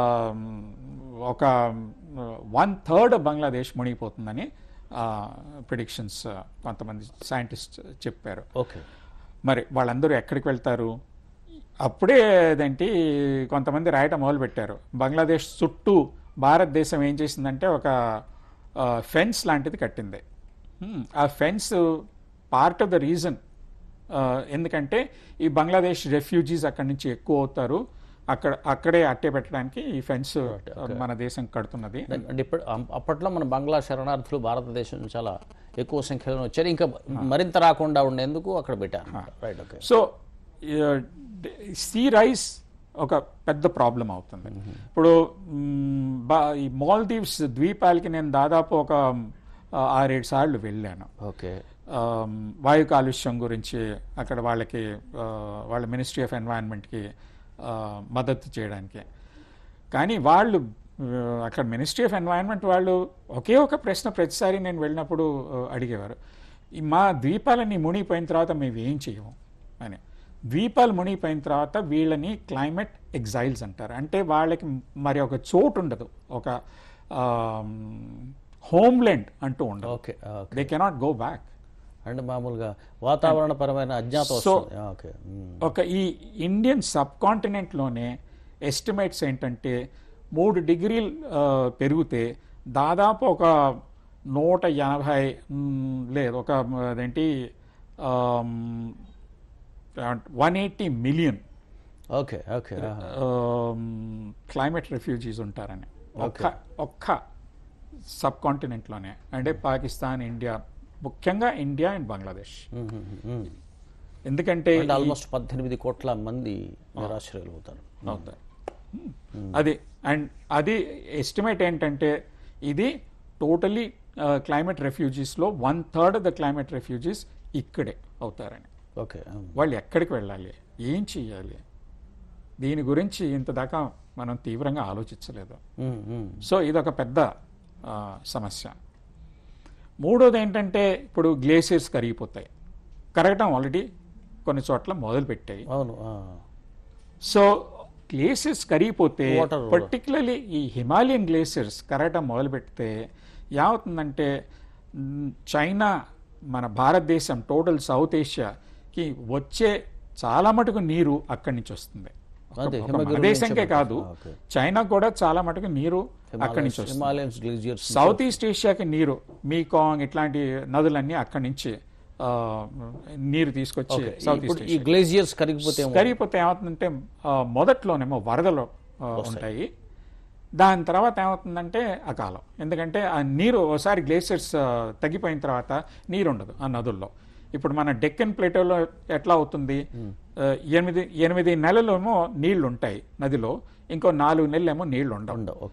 ఒక వన్ థర్డ్ బంగ్లాదేశ్ మునిగిపోతుందని ప్రిడిక్షన్స్ కొంతమంది సైంటిస్ట్ చెప్పారు ఓకే మరి వాళ్ళందరూ ఎక్కడికి వెళ్తారు అప్పుడే అదేంటి కొంతమంది రాయటం మొదలుపెట్టారు బంగ్లాదేశ్ చుట్టూ భారతదేశం ఏం చేసిందంటే ఒక ఫెన్స్ లాంటిది కట్టింది Hmm, ఆ fence part of the reason ఎందుకంటే ఈ బంగ్లాదేశ్ రెఫ్యూజీస్ అక్కడి నుంచి ఎక్కువ అవుతారు అక్కడ అక్కడే అట్టే పెట్టడానికి ఈ ఫెన్స్ మన దేశం కడుతున్నది అంటే ఇప్పుడు అం- అప్పట్లో మన బంగ్లా శరణార్థులు భారతదేశం చాలా ఎక్కువ సంఖ్యలో వచ్చారు ఇంకా మరింత రాకుండా ఉండేందుకు అక్కడ పెట్టారు right okay so sea rise ఒక పెద్ద ప్రాబ్లం అవుతుంది ఇప్పుడు మ్, బా- ఈ మాల్దీవ్స్ ద్వీపాలకి నేను దాదాపు ఒక ఆ, ఆరేడు సార్లు వెళ్ళాను ఓకే ఆమ్, వాయు కాలుష్యం గురించి అక్కడ వాళ్ళకి ఆ, వాళ్ళ మినిస్ట్రీ ఆఫ్ ఎన్వైరన్మెంట్కి మద్దతు చేయడానికి కానీ వాళ్ళు ఆ, అక్కడ మినిస్ట్రీ ఆఫ్ ఎన్వైరన్మెంట్ వాళ్ళు ఒకే ఒక ప్రశ్న ప్రతిసారి నేను వెళ్ళినప్పుడు ఆ, అడిగేవారు ఈ మా ద్వీపాలన్నీ మునిగిపోయిన తర్వాత మేము ఏం చేయము అని ద్వీపాలు మునిగిపోయిన తర్వాత వీళ్ళని క్లైమేట్ ఎగ్జైల్స్ అంటారు అంటే వాళ్ళకి మరి ఒక చోటు ఉండదు ఒక హోమ్లెండ్ అంటూ ఉండదు okay okay they cannot go back అంటే మామూలుగా వాతావరణపరమైన అజ్ఞాత So- వస్తుంది ఓకే మ్మ్. ఒక ఈ ఇండియన్ సబ్ కాంటినెంట్లోనే ఎస్టిమేట్స్ ఏంటంటే మూడు డిగ్రీలు ఆ, పెరిగితే దాదాపు ఒక నూట ఎనభై మ్, లేదు ఒక మ్, అదేంటి one eighty million okay okay ఆహా. క్లైమేట్ రిఫ్యూజీస్ ఉంటారని ఒక్క ఒక్క సబ్ కాంటినెంట్లోనే అంటే పాకిస్తాన్ ఇండియా ముఖ్యంగా ఇండియా అండ్ బంగ్లాదేశ్ మ్మ్, మ్మ్, మ్మ్. ఎందుకంటే అంటే ఆల్మోస్ట్ పద్దెనిమిది కోట్ల మంది నిరాశ్రయులు అవుతారు అవుతారు అది అండ్ అది ఎస్టిమేట్ ఏంటంటే ఇది టోటలీ క్లైమేట్ రెఫ్యూజీస్లో one third of the climate refugees ఇక్కడే అవుతారని ఓకే మ్మ్. వాళ్ళు ఎక్కడికి వెళ్ళాలి ఏం చేయాలి దీని గురించి ఇంత దాకా మనం తీవ్రంగా ఆలోచించలేదు మ్మ్, మ్మ్. సో ఇదొక పెద్ద ఆ, సమస్య మూడోది ఏంటంటే ఇప్పుడు గ్లేసియర్స్ కరిగిపోతాయి కరగటం ఆల్రెడీ కొన్ని చోట్ల మొదలుపెట్టాయి అవును ఆ. సో గ్లేసియర్స్ కరిగిపోతే Water. పర్టికులర్లీ ఈ హిమాలయన్ గ్లేసియర్స్ కరగటం మొదలుపెడితే ఏమవుతుందంటే మ్, చైనా మన భారతదేశం టోటల్ సౌత్ ఏషియాకి వచ్చే చాలా మటుకు నీరు అక్కడి నుంచి వస్తుంది ఒక- అదే, ఒక హిమగిరి మన దేశంకే నుంచి కాదు ఓకే. చైనా కూడా చాలా మటుకు నీరు అక్కడి నుంచి వస్తుంది హిమాలయన్స్ గ్లేజియర్స్ సౌత్ ఈస్ట్ ఏషియాకి నీరు మీకాంగ్ ఇట్లాంటి నదులన్నీ అక్కడి నుంచి ఆ, నీరు తీసుకొచ్చి సౌత్ ఇప్పుడు ఈస్ట్ ఈ గ్లేజియర్స్ కరిగిపోతే ఏమో- కరిగిపోతే ఏమవుతుందంటే ఆ, మొదట్లోనేమో వరదలు ఆ, ఉంటాయి దాని తర్వాత ఏమవుతుందంటే అకాలం ఎందుకంటే ఆ నీరు ఒకసారి గ్లేసియర్స్ తగ్గిపోయిన తర్వాత నీరు ఉండదు ఆ నదుల్లో ఇప్పుడు మన డెక్కన్ ప్లేటోలో ఎట్లా అవుతుంది ఆ, ఎనిమిది ఎనిమిది నెలలేమో నీళ్లు ఉంటాయి నదిలో ఇంకో నాలుగు నెలలేమో నీళ్లు ఉండవు ఉండవు ఓకే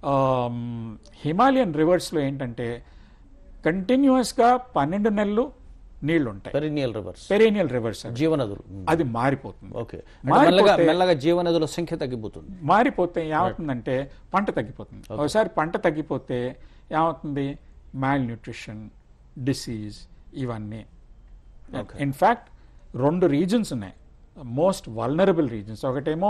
హిమాలయన్ రివర్స్లో ఏంటంటే కంటిన్యూస్గా పన్నెండు నెలలు నీళ్లు ఉంటాయి పెరినియల్ రివర్స్ పెరేనియల్ రివర్స్ జీవనదులు అది మారిపోతుంది ఓకే మెల్లగా మెల్లగా జీవనదుల సంఖ్య తగ్గిపోతుంది మారిపోతే ఏమవుతుందంటే పంట తగ్గిపోతుంది ఒకసారి పంట తగ్గిపోతే ఏమవుతుంది మాల్ న్యూట్రిషన్ డిసీజ్ ఇవన్నీ ఇన్ఫ్యాక్ట్ రెండు రీజన్స్ ఉన్నాయి మోస్ట్ వల్నరబుల్ రీజన్స్ ఒకటేమో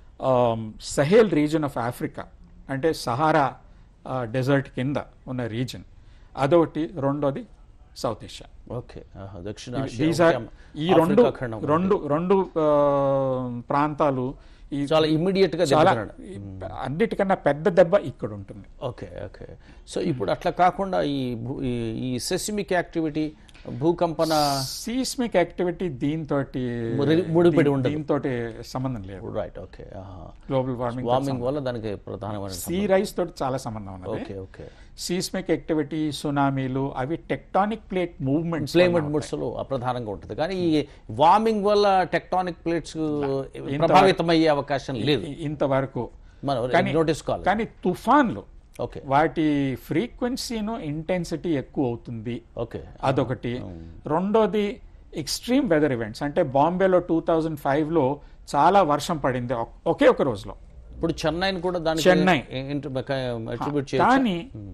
సహేల్ రీజన్ ఆఫ్ ఆఫ్రికా అంటే సహారా డెజర్ట్ కింద ఉన్న రీజన్ అదొకటి రెండోది సౌత్ ఏషియా ఓకే ఆహా, దక్షిణ దీస్ ఆసియా ఆర్ ఈ రెండు ఆఫ్రికా ఖండం రెండు రెండు ఆ, ప్రాంతాలు ఈ చాలా ఇమ్మీడియట్ గా చాలా దెబ్బతినడం ఈ అన్నిటికన్నా పెద్ద దెబ్బ ఇక్కడ ఉంటుంది ఓకే ఓకే సో ఇప్పుడు అట్లా కాకుండా ఈ భూ- ఈ- ఈ సెసిమిక్ యాక్టివిటీ భూకంపన సీస్మిక్ యాక్టివిటీ దీంతో మురి- ముడిపడి ఉండదు. దీంతో సంబంధం లేదు right okay global warming warming వల్ల దానికి ప్రధానమైన సీ రైస్ తోటి చాలా సంబంధం ఉన్నది ఓకే ఓకే సీస్మిక్ యాక్టివిటీ సునామీలు అవి టెక్టానిక్ ప్లేట్ మూవ్మెంట్స్ క్లైమేట్ ముడ్స్లో అప్రధానంగా ఉంటుంది కానీ ఈ వార్మింగ్ వల్ల టెక్టానిక్ ప్లేట్స్ ప్రభావితమయ్యే అవకాశం లేదు ఇంతవరకు మనం నోటీస్ కావాలి కానీ తుఫాన్లు ఓకే వాటి ఫ్రీక్వెన్సీను ఇంటెన్సిటీ ఎక్కువ అవుతుంది ఓకే అదొకటి రెండోది ఎక్స్ట్రీమ్ వెదర్ ఈవెంట్స్ అంటే బాంబేలో టూ థౌజండ్ ఫైవ్లో చాలా వర్షం పడింది ఒక్- ఒకే ఒక రోజులో ఇప్పుడు చెన్నైని కూడా దానికి చెన్నై. అట్రిబ్యూట్ చేయొచ్చు కానీ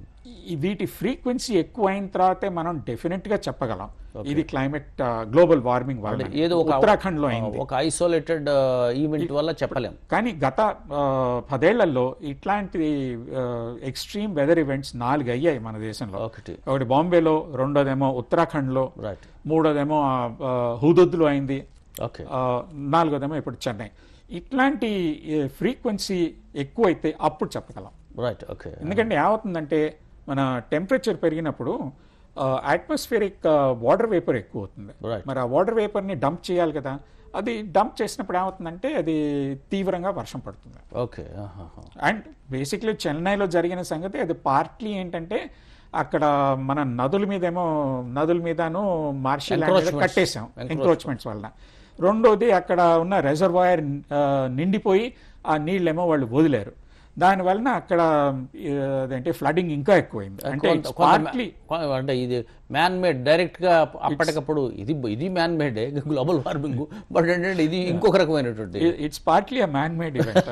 ఈ వీటి ఫ్రీక్వెన్సీ ఎక్కువ అయిన తర్వాతే మనం డెఫినెట్ గా చెప్పగలం ఇది క్లైమేట్ గ్లోబల్ వార్మింగ్ వల్ల ఏదో ఒక ఉత్తరాఖండ్ లో అయింది ఒక ఐసోలేటెడ్ ఈవెంట్ వల్ల చెప్పలేం కానీ గత ఆ, పదేళ్లలో ఇట్లాంటి ఎక్స్ట్రీమ్ వెదర్ ఈవెంట్స్ నాలుగు అయ్యాయి మన దేశంలో ఒకటి ఒకటి బాంబేలో రెండోదేమో ఉత్తరాఖండ్లో రైట్ మూడోదేమో హుదుద్లో అయింది ఓకే ఆ, నాలుగోదేమో ఇప్పుడు చెన్నై ఇట్లాంటి ఫ్రీక్వెన్సీ ఎక్కువైతే అప్పుడు చెప్పగలం రైట్ ఓకే ఎందుకంటే ఏమవుతుందంటే మన టెంపరేచర్ పెరిగినప్పుడు అట్మాస్ఫియరిక్ వాటర్ వేపర్ ఎక్కువ అవుతుంది Right. మరి ఆ వాటర్ వేపర్ని డంప్ చేయాలి కదా అది డంప్ చేసినప్పుడు ఏమవుతుందంటే అది తీవ్రంగా వర్షం పడుతుంది ఓకే అండ్ బేసిక్లీ చెన్నైలో జరిగిన సంగతి అది పార్ట్లీ ఏంటంటే అక్కడ మన నదుల మీదేమో నదుల మీదను మార్షల్ ల్యాండ్ మీద Encroachments. కట్టేశాం ఎంక్రోచ్మెంట్స్ వలన రెండోది అక్కడ ఉన్న రెజర్వాయర్ నిండిపోయి ఆ నీళ్ళేమో వాళ్ళు వదిలేరు దాని వలన అక్కడ ఆ, అదేంటి ఫ్లడింగ్ ఇంకా ఎక్కువైంది అంటే పార్ట్లీ అంటే ఇది మ్యాన్ మేడ్ డైరెక్ట్ గా అప్పటికప్పుడు ఇది ఇది man made global warming but ఏంటంటే ఇది ఇంకొక రకమైనటువంటి it's partly a man made event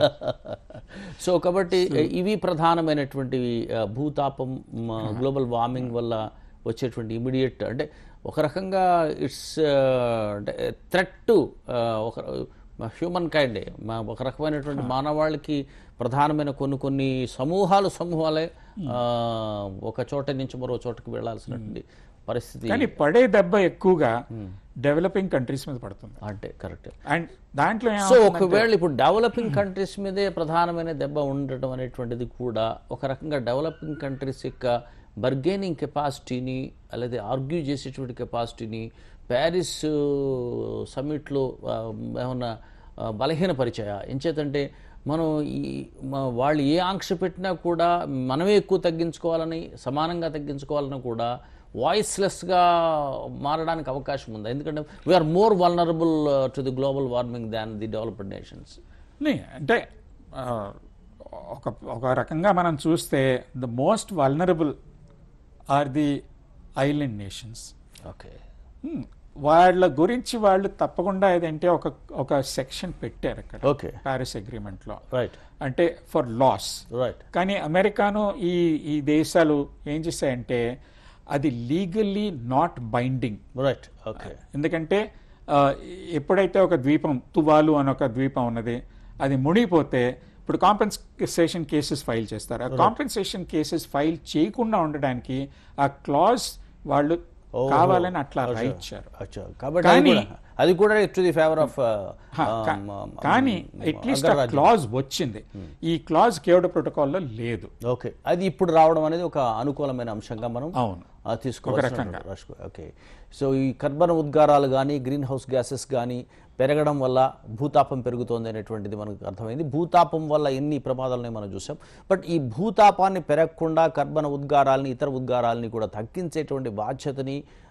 so కాబట్టి ఇవి ప్రధానమైనటువంటివి ఆ, భూతాపం గ్లోబల్ వార్మింగ్ వల్ల వచ్చేటువంటి ఇమీడియట్ అంటే ఒక రకంగా ఇట్స్ అంటే థ్రెట్ ఒక హ్యూమన్ కైండే మా ఒక రకమైనటువంటి మానవాళికి ప్రధానమైన కొన్ని కొన్ని సమూహాలు సమూహాలే ఆ, ఒక చోట నుంచి మరో చోటకి వెళ్ళాల్సినటువంటి పరిస్థితి కానీ పడే దెబ్బ ఎక్కువగా డెవలపింగ్ కంట్రీస్ మీద పడుతుంది అంటే కరెక్ట్ అండ్ దాంట్లో ఏమ- సో ఒకవేళ ఇప్పుడు డెవలపింగ్ కంట్రీస్ మీదే ప్రధానమైన దెబ్బ ఉండటం అనేటువంటిది కూడా ఒక రకంగా డెవలపింగ్ కంట్రీస్ యొక్క బర్గెనింగ్ కెపాసిటీని అలాగే ఆర్గ్యూ చేసేటువంటి కెపాసిటీని ప్యారిస్ సమ్మిట్లో ఏమన్నా ఆ, బలహీనపరిచాయా ఎంచేతంటే మనం ఈ మ- వాళ్ళు ఏ ఆంక్ష పెట్టినా కూడా మనమే ఎక్కువ తగ్గించుకోవాలని సమానంగా తగ్గించుకోవాలని కూడా వాయిస్లెస్గా మారడానికి అవకాశం ఉంది ఎందుకంటే we are more vulnerable to the global warming than the developed nations నే, అంటే ఆ, ఒక ఒక రకంగా మనం చూస్తే the most vulnerable are the island nations okay వాళ్ళ గురించి వాళ్ళు తప్పకుండా ఏదంటే ఒక ఒక సెక్షన్ పెట్టారు అక్కడ ఓకే ప్యారిస్ అగ్రిమెంట్లో రైట్ అంటే ఫర్ లాస్ రైట్ కానీ అమెరికాను ఈ ఈ దేశాలు ఏం చేశాయంటే అది legally not binding right okay ఎందుకంటే ఆ, ఎప్పుడైతే ఒక ద్వీపం తువాలు అని ఒక ద్వీపం ఉన్నది అది మునిగిపోతే ఇప్పుడు కాంపెన్సేషన్ కేసెస్ ఫైల్ చేస్తారు ఆ కాంపెన్సేషన్ కేసెస్ ఫైల్ చేయకుండా ఉండడానికి ఆ క్లాజ్ వాళ్ళు కావాలని అట్లా రాయించారు అచ్చా కాబట్టి అది కానీ- కూడా అది కూడా టు ది ఫేవర్ ఆఫ్ హా, కా- కానీ అట్లీస్ట్ ఆ క్లాజ్ వచ్చింది ఈ క్లాజ్ కేవడ ప్రోటోకాల్లో లేదు ఓకే అది ఇప్పుడు రావడం అనేది ఒక అనుకూలమైన అంశంగా మనం అవును ఆ, తీసుకోవాల్సిన రాసుకో- ఓకే సో ఈ కర్బన ఉద్గారాలు కానీ గ్రీన్ హౌస్ గ్యాసెస్ కానీ పెరగడం వల్ల భూతాపం పెరుగుతోంది అనేటువంటిది మనకు అర్థమైంది భూతాపం వల్ల ఎన్ని ప్రమాదాలని మనం చూసాం బట్ ఈ భూతాపాన్ని పెరగకుండా కర్బన ఉద్గారాలని ఇతర ఉద్గారాలని కూడా తగ్గించేటువంటి బాధ్యతని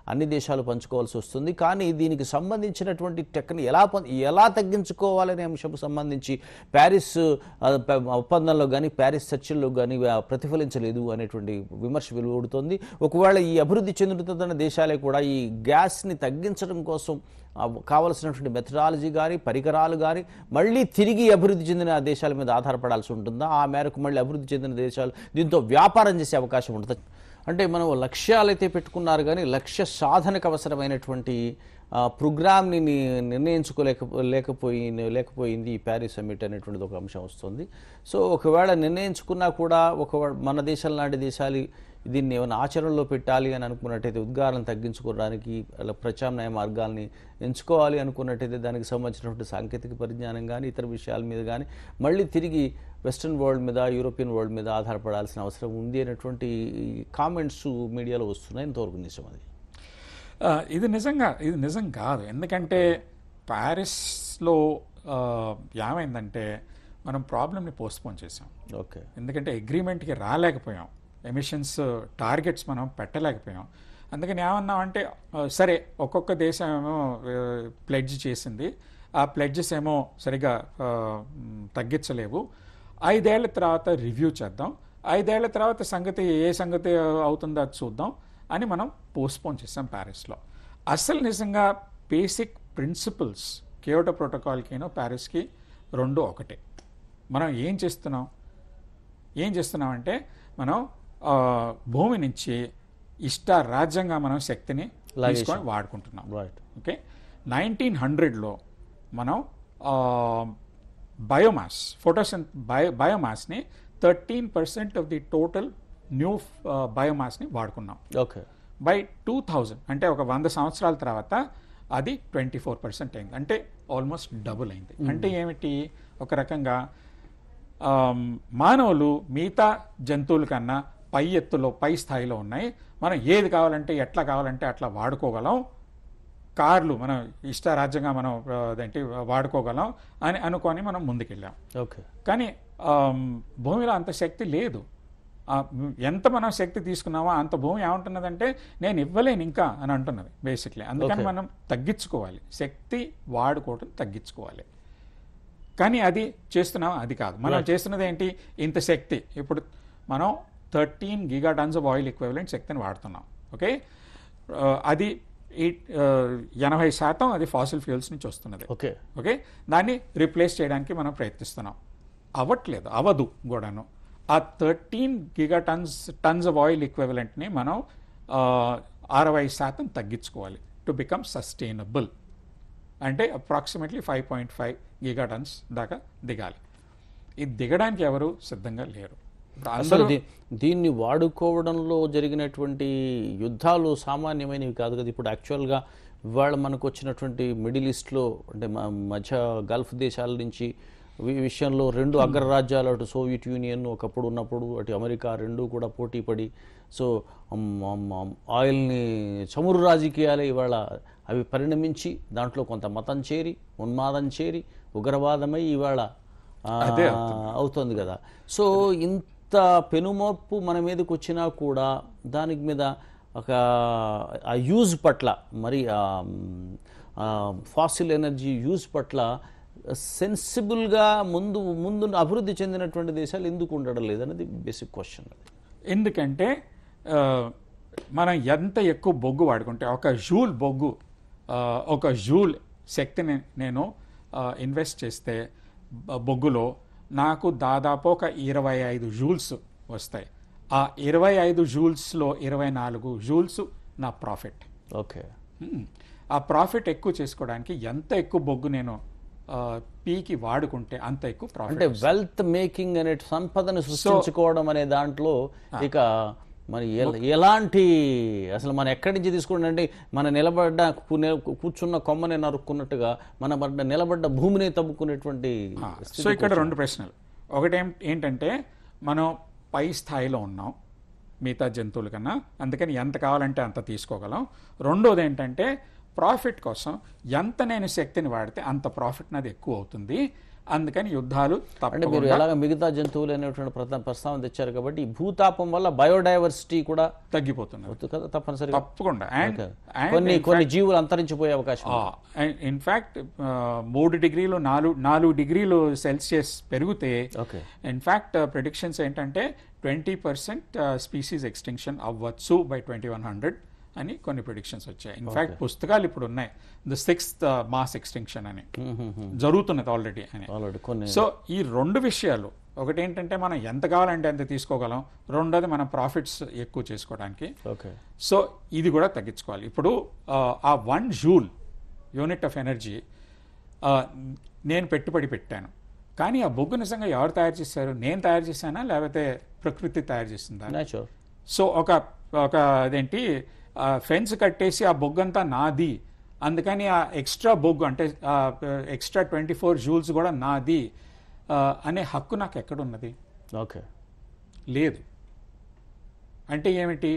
అన్ని దేశాలు పంచుకోవాల్సి వస్తుంది కానీ దీనికి సంబంధించినటువంటి టెక్ని ఎలా పం- ఎలా తగ్గించుకోవాలనే అంశం సంబంధించి ప్యారిస్ ఆ, ప- ఒప్పందంలో కానీ ప్యారిస్ చర్చల్లో కానీ ఆ, ప్రతిఫలించలేదు అనేటువంటి విమర్శ వెలువడుతోంది ఒకవేళ ఈ అభివృద్ధి చెందుతున్న దేశాలే కూడా ఈ గ్యాస్ని తగ్గించడం కోసం ఆ, కావలసినటువంటి మెథడాలజీ కానీ పరికరాలు కానీ మళ్ళీ తిరిగి అభివృద్ధి చెందిన దేశాల మీద ఆధారపడాల్సి ఉంటుందా ఆ మేరకు మళ్ళీ అభివృద్ధి చెందిన దేశాలు దీంతో వ్యాపారం చేసే అవకాశం ఉంటుంది అంటే మనం లక్ష్యాలు అయితే పెట్టుకున్నారు కానీ లక్ష్య సాధనకు అవసరమైనటువంటి ఆ, ప్రోగ్రామ్ని ని- నిర్ణయించుకోలేక లేకపోయి లేకపోయింది ఈ ప్యారిస్ సమ్మిట్ అనేటువంటిది ఒక అంశం వస్తుంది సో ఒకవేళ నిర్ణయించుకున్నా కూడా ఒక మన దేశం లాంటి దేశాలు దీన్ని ఏమైనా ఆచరణలో పెట్టాలి అని అనుకున్నట్టయితే ఉద్గారం తగ్గించుకోవడానికి అలా ప్రత్యామ్నాయ మార్గాల్ని ఎంచుకోవాలి అనుకున్నట్టయితే దానికి సంబంధించినటువంటి సాంకేతిక పరిజ్ఞానం కానీ ఇతర విషయాల మీద కానీ మళ్ళీ తిరిగి వెస్ట్రన్ వరల్డ్ మీద యూరోపియన్ వరల్డ్ మీద ఆధారపడాల్సిన అవసరం ఉంది అనేటువంటి కామెంట్స్ మీడియాలో వస్తున్నాయి ఇంతవరకు నిజం అది ఆ, ఇది నిజంగా ఇది నిజం కాదు ఎందుకంటే ప్యారిస్లో ఆ, ఏమైందంటే మనం ప్రాబ్లమ్ని పోస్ట్పోన్ చేసాం ఓకే ఎందుకంటే అగ్రిమెంట్కి రాలేకపోయాం ఎమిషన్స్ టార్గెట్స్ మనం పెట్టలేకపోయాం అందుకని ఏమన్నామంటే ఆ, సరే ఒక్కొక్క దేశం ఏమో ప్లెడ్జ్ చేసింది ఆ ప్లెడ్జెస్ ఏమో సరిగా ఆ, మ్, తగ్గించలేవు ఐదేళ్ల తర్వాత రివ్యూ చేద్దాం ఐదేళ్ల తర్వాత సంగతి ఏ సంగతి అవుతుందో అది చూద్దాం అని మనం పోస్ట్పోన్ చేసాం ప్యారిస్లో అసలు నిజంగా బేసిక్ ప్రిన్సిపల్స్ కేవటో ప్రోటోకాల్కినో ప్యారిస్కి రెండు ఒకటే మనం ఏం చేస్తున్నాం ఏం చేస్తున్నామంటే మనం ఆ, భూమి నుంచి ఇష్ట రాజ్యంగా మనం శక్తిని తీసుకొని వాడుకుంటున్నాం రైట్ ఓకే నైన్టీన్ హండ్రెడ్లో మనం బయోమాస్ ఫోటోసెన్ బయో బయోమాస్ని thirteen percent of the total new బయోమాస్ని వాడుకున్నాం ఓకే బై టూ థౌజండ్ అంటే ఒక వంద సంవత్సరాల తర్వాత అది ట్వంటీ ఫోర్ పర్సెంట్ అయింది అంటే ఆల్మోస్ట్ డబుల్ అయింది అంటే ఏమిటి ఒక రకంగా ఆమ్, మానవులు మిగతా జంతువుల కన్నా పై ఎత్తులో పై స్థాయిలో ఉన్నాయి మనం ఏది కావాలంటే ఎట్లా కావాలంటే అట్లా వాడుకోగలం కార్లు మనం ఇష్టారాజ్యంగా మనం ఆ, అదేంటి వాడుకోగలం అని అనుకొని మనం ముందుకెళ్ళాం ఓకే కానీ ఆమ్, భూమిలో అంత శక్తి లేదు ఆ, మ్, ఎంత మనం శక్తి తీసుకున్నామో అంత భూమి ఏమంటున్నదంటే నేను ఇవ్వలేను ఇంకా అని అంటున్నది బేసిక్లీ అందుకని Okay. మనం తగ్గించుకోవాలి శక్తి వాడుకోవటం తగ్గించుకోవాలి కానీ అది చేస్తున్నాం అది కాదు మనం చేస్తున్నది ఏంటి ఇంత శక్తి ఇప్పుడు మనం thirteen gigatons of oil equivalent శక్తిని వాడుతున్నాం ఓకే ఆ, అది ఈ ఆ, ఎనభై శాతం అది ఫాసిల్ ఫ్యూయల్స్ నుంచి వస్తున్నది ఓకే ఓకే దాన్ని రీప్లేస్ చేయడానికి మనం ప్రయత్నిస్తున్నాం అవ్వట్లేదు అవదు కూడాను ఆ thirteen gigatons tons of oil ఈక్వివలెంట్ని మనం ఆ, అరవై శాతం తగ్గించుకోవాలి టు బికమ్ సస్టైనబుల్ అంటే approximately five point five gigatons దాకా దిగాలి ఇది దిగడానికి ఎవరు సిద్ధంగా లేరు ఇప్పుడు అసలు అందరూ దీ- దీన్ని వాడుకోవడంలో జరిగినటువంటి యుద్ధాలు సామాన్యమైనవి కాదు కదా ఇప్పుడు యాక్చువల్గా ఇవాళ మనకు వచ్చినటువంటి మిడిల్ ఈస్ట్లో అంటే మ- మధ్య గల్ఫ్ దేశాల నుంచి ఈ విషయంలో రెండు అగ్రరాజ్యాలు అటు సోవియట్ యూనియన్ ఒకప్పుడు ఉన్నప్పుడు అటు అమెరికా రెండు కూడా పోటీ పడి సో అమ్, అమ్, అమ్, ఆయిల్ని చమురు రాజకీయాలే ఇవాళ అవి పరిణమించి దాంట్లో కొంత మతం చేరి ఉన్మాదం చేరి ఉగ్రవాదమై ఇవాళ ఆ, అదే అవుతుంది కదా సో ఇంత పెనుమర్పు మన మీదకి వచ్చినా కూడా దానికి మీద ఒక ఆ యూజ్ పట్ల మరి ఫాసిల్ ఎనర్జీ యూజ్ పట్ల సెన్సిబుల్గా ముందు ముందు అభివృద్ధి చెందినటువంటి దేశాలు ఎందుకు ఉండడం లేదన్నది బేసిక్ క్వశ్చన్ ఎందుకంటే ఆ, మనం ఎంత ఎక్కువ బొగ్గు వాడుకుంటే ఒక జూల్ బొగ్గు ఆ, ఒక జూల్ శక్తిని నేను ఇన్వెస్ట్ చేస్తే బ- బొగ్గులో నాకు దాదాపు ఒక ఇరవై ఐదు జూల్స్ వస్తాయి ఆ ఇరవై ఐదు జూల్స్లో ఇరవై నాలుగు జూల్స్ నా ప్రాఫిట్ ఓకే మ్మ్. ఆ ప్రాఫిట్ ఎక్కువ చేసుకోవడానికి ఎంత ఎక్కువ బొగ్గు నేను ఆ, పీకి వాడుకుంటే అంత ఎక్కువ ప్రాఫిట్ అంటే వెల్త్ మేకింగ్ అనే సంపదను సృష్టించుకోవడం అనే దాంట్లో ఇక మరి ఎల- ఎలాంటి అసలు మనం ఎక్కడి నుంచి తీసుకుంటే అంటే మన నిలబడ్డ కు- నే- కూర్చున్న కొమ్మని నరుక్కున్నట్టుగా మన పడ్డ నిలబడ్డ భూమిని తవ్వుకునేటువంటి సో ఇక్కడ రెండు ప్రశ్నలు ఒకటి ఏం ఏంటంటే మనం పై స్థాయిలో ఉన్నాం మిగతా జంతువుల కన్నా అందుకని ఎంత కావాలంటే అంత తీసుకోగలం రెండోది ఏంటంటే ప్రాఫిట్ కోసం ఎంత నేను శక్తిని వాడితే అంత ప్రాఫిట్ నాది ఎక్కువ అవుతుంది అందుకని యుద్ధాలు అంటే తప్పకుండా మీరు ఎలాగ మిగతా జంతువులు అనేటువంటి ప్రధాన ప్రస్తావన తెచ్చారు కాబట్టి ఈ భూతాపం వల్ల బయోడైవర్సిటీ కూడా తగ్గిపోతున్నారు అవుతుంది కదా తప్పనిసరిగా తప్పకుండా అండ్ కొన్ని కొన్ని జీవులు అంతరించిపోయే అవకాశం ఉంది. ఇన్ఫ్యాక్ట్ మూడు డిగ్రీలు నాలుగు నాలుగు డిగ్రీలు సెల్సియస్ పెరిగితే ఓకే ఇన్ఫ్యాక్ట్ ప్రిడిక్షన్స్ ఏంటంటే ట్వంటీ పర్సెంట్ స్పీసీస్ ఎక్స్టింక్షన్ అవ్వచ్చు బై ట్వంటీ వన్ హండ్రెడ్ అని కొన్ని ప్రిడిక్షన్స్ వచ్చాయి ఇన్ఫ్యాక్ట్ పుస్తకాలు ఇప్పుడు ఉన్నాయి ద సిక్స్త్ మాస్ ఎక్స్టింక్షన్ అని జరుగుతున్నది ఆల్రెడీ అని ఆల్రెడీ కొన్ని సో ఈ రెండు విషయాలు ఒకటి ఏంటంటే మనం ఎంత కావాలంటే అంత తీసుకోగలం రెండోది మనం ప్రాఫిట్స్ ఎక్కువ చేసుకోవడానికి ఓకే సో ఇది కూడా తగ్గించుకోవాలి ఇప్పుడు ఆ, ఆ one joule unit of energy నేను పెట్టుబడి పెట్టాను కానీ ఆ బొగ్గు నిజంగా ఎవరు తయారు చేశారు నేను తయారు చేశానా లేకపోతే ప్రకృతి తయారు చేసిందా నేచుర్ సో ఒక ఒక అదేంటి ఫెన్స్ కట్టేసి ఆ బొగ్గంతా నాది అందుకని ఆ ఎక్స్ట్రా బొగ్గు అంటే ఎక్స్ట్రా ట్వంటీ ఫోర్ జూల్స్ కూడా నాది ఆ, అనే హక్కు నాకు ఎక్కడున్నది ఓకే లేదు అంటే ఏమిటి